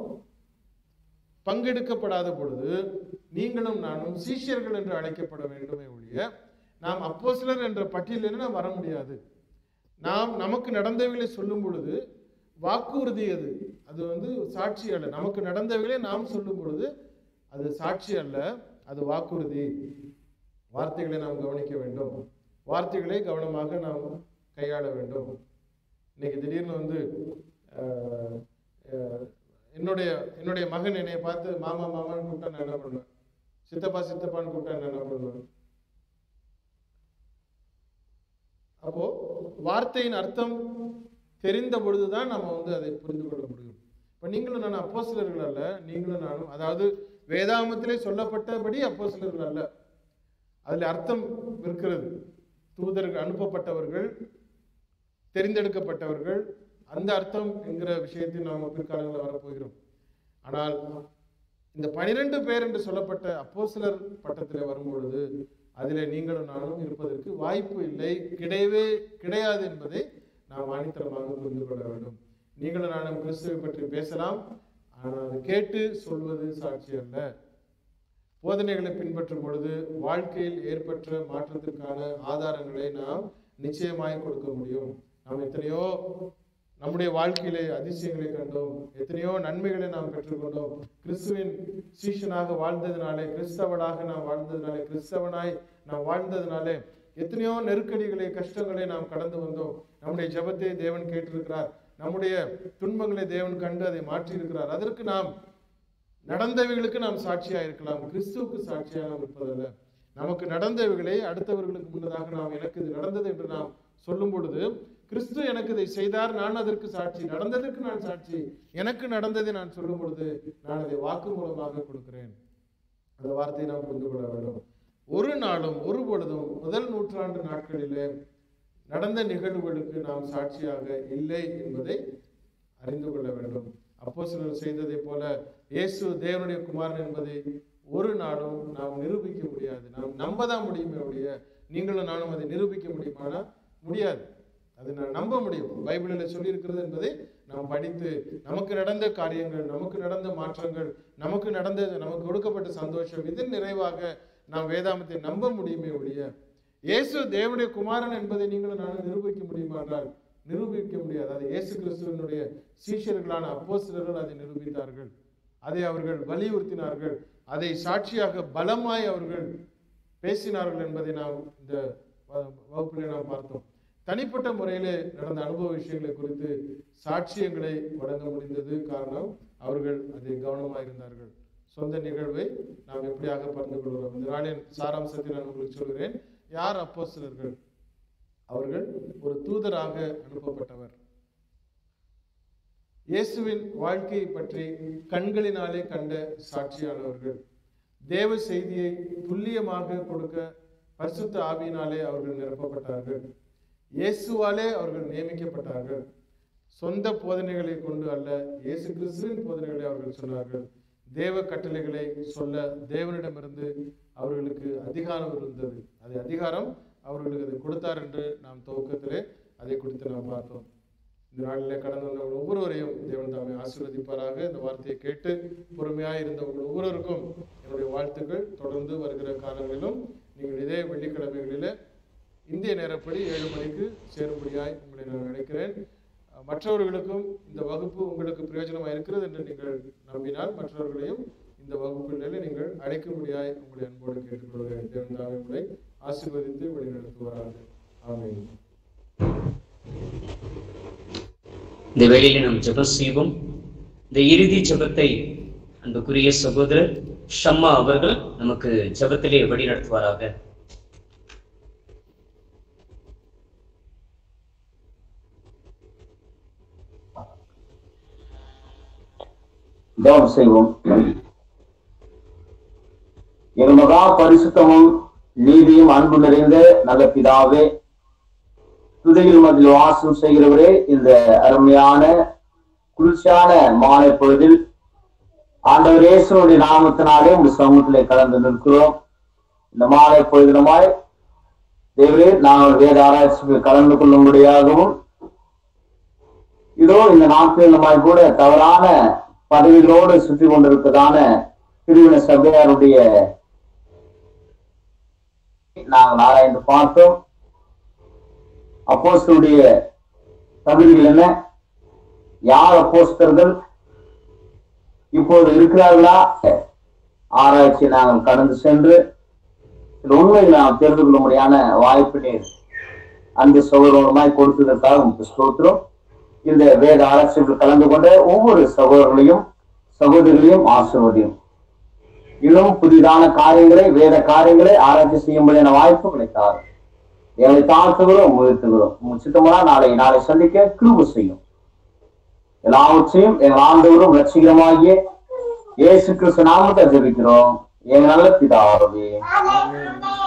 பங்கெடுக்கப்படாத பொழுது நீங்களும் நானும் சீஷர்கள் என்று அழைக்கப்பட வேண்டுமே ஒழிய நாம் அப்போஸ்தலர் என்ற பட்டியலில் நாம் வர முடியாது நாம் நமக்கு நடந்தவைகளை சொல்லும் பொழுது வாக்குறுதி அது அது வந்து சாட்சி அல்ல நமக்கு நடந்தவைகளை நாம் சொல்லும் பொழுது அது சாட்சி அல்ல அது வாக்குறுதி வார்த்தைகளை நாம் கவனிக்க வேண்டும் வார்த்தைகளை கவனமாக நாம் கையாள வேண்டும் இன்னைக்கு திடீர்னு வந்து அஹ், அஹ், என்னுடைய என்னுடைய மகன் என்னை பார்த்து மாமா மாமான்னு கூப்பிட்டா நான் என்ன பண்ணுவேன் சித்தப்பா சித்தப்பான்னு கூப்பிட்டா நான் என்ன பண்ணுவேன் அப்போ வார்த்தையின் அர்த்தம் தெரிந்த பொழுதுதான் நம்ம வந்து அதை புரிந்து கொள்ள முடியும் இப்ப நீங்களும் நான் அப்போஸ்தலர்கள் அல்ல நீங்களும் நானும் அதாவது வேதாமத்திலே சொல்லப்பட்டபடி அப்போஸ்தலர்கள் அல்ல அதுல அர்த்தம் இருக்கிறது தூதர்கள் அனுப்பப்பட்டவர்கள் தெரிந்தெடுக்கப்பட்டவர்கள் அந்த அர்த்தம் என்கிற விஷயத்தை நாம் பிற்காலங்களில் வரப்போகிறோம் ஆனால் இந்த பனிரெண்டு பேர் என்று சொல்லப்பட்ட அப்போஸ்தலர் பட்டத்தில் வரும்பொழுது அதிலே நீங்களும் நானும் இருப்பதற்கு வாய்ப்பு இல்லை கிடையவே கிடையாது என்பதை நாம் ஆணித்தரமாக புரிந்து கொள்ள வேண்டும் நீங்களும் நானும் கிறிஸ்துவை பற்றி பேசலாம் ஆனால் அதை கேட்டு சொல்வது சாட்சி அல்ல போதனைகளை பின்பற்றும் பொழுது வாழ்க்கையில் ஏற்பட்ட மாற்றத்திற்கான ஆதாரங்களை நாம் நிச்சயமாய் கொடுக்க முடியும் நாம் எத்தனையோ நம்முடைய வாழ்க்கையிலே அதிசயங்களை கண்டோம் எத்தனையோ நன்மைகளை நாம் பெற்றுக்கொண்டோம் கிறிஸ்துவின் சீஷனாக வாழ்ந்ததினாலே கிறிஸ்தவனாக நாம் வாழ்ந்ததினாலே கிறிஸ்தவனாய் நாம் வாழ்ந்ததினாலே எத்தனையோ நெருக்கடிகளை கஷ்டங்களை நாம் கடந்து வந்தோம் நம்முடைய ஜெபத்தை தேவன் கேட்டிருக்கிறார் நம்முடைய துன்பங்களை தேவன் கண்டு அதை மாற்றி இருக்கிறார் அதற்கு நாம் நடந்தவைகளுக்கு நாம் சாட்சியா இருக்கலாம் கிறிஸ்துவுக்கு சாட்சியா நாம் இருப்பதல்ல நமக்கு நடந்தவைகளை அடுத்தவர்களுக்கு முன்னதாக நாம் எனக்கு இது நடந்தது என்று நாம் சொல்லும் பொழுது கிறிஸ்து எனக்கு இதை செய்தார் நான் அதற்கு சாட்சி நடந்ததற்கு நான் சாட்சி எனக்கு நடந்ததை நான் சொல்லும் பொழுது நான் அதை வாக்கு மூலமாக கொடுக்கிறேன் அந்த வார்த்தையை நாம் புரிந்து கொள்ள வேண்டும் ஒரு நாளும் ஒரு பொழுதும் முதல் நூற்றாண்டு நாட்களிலே நடந்த நிகழ்வுகளுக்கு நாம் சாட்சியாக இல்லை என்பதை அறிந்து கொள்ள வேண்டும் அப்போ சிலர் செய்ததை போல இயேசு தேவனுடைய குமாரன் என்பதை ஒரு நாளும் நாம் நிரூபிக்க முடியாது நாம் நம்பதான் முடியுமே ஒழிய நீங்களும் நானும் அதை நிரூபிக்க முடியுமானா முடியாது அதை நான் நம்ப முடியும் பைபிளில் சொல்லியிருக்கிறது என்பதை நாம் படித்து நமக்கு நடந்த காரியங்கள் நமக்கு நடந்த மாற்றங்கள் நமக்கு நடந்த நமக்கு கொடுக்கப்பட்ட சந்தோஷம் இதன் நிறைவாக நாம் வேதாமத்தை நம்ப முடியுமே ஒழிய இயேசு தேவனுடைய குமாரன் என்பதை நீங்களும் நானும் நிரூபிக்க முடியுமா என்றால் நிரூபிக்க முடியாது அது இயேசு கிறிஸ்துவனுடைய சீஷர்களான அப்போஸ்தலர்கள் அதை நிரூபித்தார்கள் அதை அவர்கள் வலியுறுத்தினார்கள் அதை சாட்சியாக பலமாய் அவர்கள் பேசினார்கள் என்பதை நாம் இந்த வ- வகுப்பிலே நாம் பார்த்தோம் தனிப்பட்ட முறையிலே நடந்த அனுபவ விஷயங்களை குறித்து சாட்சியங்களை வழங்க முடிந்தது காரணம் அவர்கள் அதை கவனமாக இருந்தார்கள் சொந்த நிகழ்வை நாம் எப்படியாக பகிர்ந்து கொள்கிறோம் இந்த நாளின் சாராம்சத்தை நான் உங்களுக்கு சொல்கிறேன் யார் அப்போஸ்தலர்கள் அவர்கள் ஒரு தூதராக அனுப்பப்பட்டவர் இயேசுவின் வாழ்க்கையை பற்றி கண்களினாலே கண்ட சாட்சியானவர்கள் தேவ செய்தியை துல்லியமாக கொடுக்க பரிசுத்த ஆவியினாலே அவர்கள் நிரப்பப்பட்டார்கள் இயேசுவாலே அவர்கள் நியமிக்கப்பட்டார்கள் சொந்த போதனைகளை கொண்டு அல்ல இயேசு கிறிஸ்துவின் போதனைகளை அவர்கள் சொன்னார்கள் தேவ கட்டளைகளை சொல்ல தேவனிடமிருந்து அவர்களுக்கு அதிகாரம் இருந்தது அது அதிகாரம் அவர்களுக்கு அதை கொடுத்தார் என்று நாம் துவக்கத்திலே அதை குறித்து நாம் பார்த்தோம் இந்த நாளிலே கடந்து வந்தவர்கள் ஒவ்வொருவரையும் தேவன் தாமே ஆசீர்வதிப்பாராக இந்த வார்த்தையை கேட்டு பொறுமையாக இருந்தவர்கள் ஒவ்வொருவருக்கும் என்னுடைய வாழ்த்துக்கள் தொடர்ந்து வருகிற காலங்களிலும் நீங்கள் இதே வெள்ளிக்கிழமைகளிலே இந்திய நேரப்படி ஏழு மணிக்கு சேரும்படியாய் உங்களை நான் நினைக்கிறேன் அஹ் மற்றவர்களுக்கும் இந்த வகுப்பு உங்களுக்கு பிரயோஜனமாக இருக்கிறது என்று நீங்கள் நம்பினால் மற்றவர்களையும் இந்த வகுப்புகளில் நீங்கள் அழைக்கும்படியாய் உங்களை அன்போடு கேட்டுக்கொள்கிறேன் தேவன் தாமே உங்களை ஆசீர்வதித்து வழிநடத்துவாராக ஆமென் இந்த வேளையிலே நாம் ஜெபம் செய்வோம் இந்த இறுதி ஜெபத்தை அன்புக்குரிய சகோதரர் ஷம்மா அவர்கள் நமக்கு ஜெபத்திலே வழி நடத்துவாராக ஜெபம் செய்வோம் எங்கள் மகா பரிசுத்தமும் நீதியும் அன்பு நிறைந்த நல்ல பிதாவே துதையில் மதில் வாசம் செய்கிறவரே இந்த அருமையான குளிர்ச்சியான மாலை பொழுதில் ஆண்டவர் இயேசுனுடைய நாமத்தினாலே உங்க சமூகத்திலே கலந்து நிற்கிறோம் இந்த மாலை பொழுதிலுமாய் தேவரே நாங்கள் வேத ஆராய்ச்சிக்கு கலந்து கொள்ளும்படியாகவும் இதோ இந்த நாட்களிலுமாய் கூட தவறான பதவிகளோடு சுற்றி கொண்டிருப்பதான பிரிவின சபையாருடைய நாங்கள் ஆராய்ந்து பார்த்தோம் அப்போஸ்தலருடைய தகுதிகள் என்ன யார் அப்போஸ்தலர்கள் இப்போது இருக்கிறார்களா ஆராய்ச்சி நாங்கள் கடந்து சென்று சில உண்மைகளை நாம் தெரிந்து கொள்ளும்படியான வாய்ப்பினை அந்த சகோதரமாய் கொடுத்ததற்காக உங்களுக்கு ஸ்தோத்திரம் இந்த வேத ஆராய்ச்சியில் கலந்து கொண்ட ஒவ்வொரு சகோதரர்களையும் சகோதரிகளையும் ஆசிர்வதியும் இன்னும் புதிதான காரியங்களை வேத காரியங்களை ஆராய்ச்சி செய்யும்படியான வாய்ப்பு கிடைத்தார் எங்களை தாழ்த்துகிறோம் உயர்த்துகிறோம் உங்க சித்தமனா நாளை நாளை சந்திக்க கிருப செய்யும் எல்லாவற்றையும் எங்கள் ஆண்டவரும் ரட்சிகரமாகிய இயேசு கிறிஸ்து நாமத்தை ஜெபிக்கிறோம் எங்கள் நல்ல பிதாவே ஆமென்.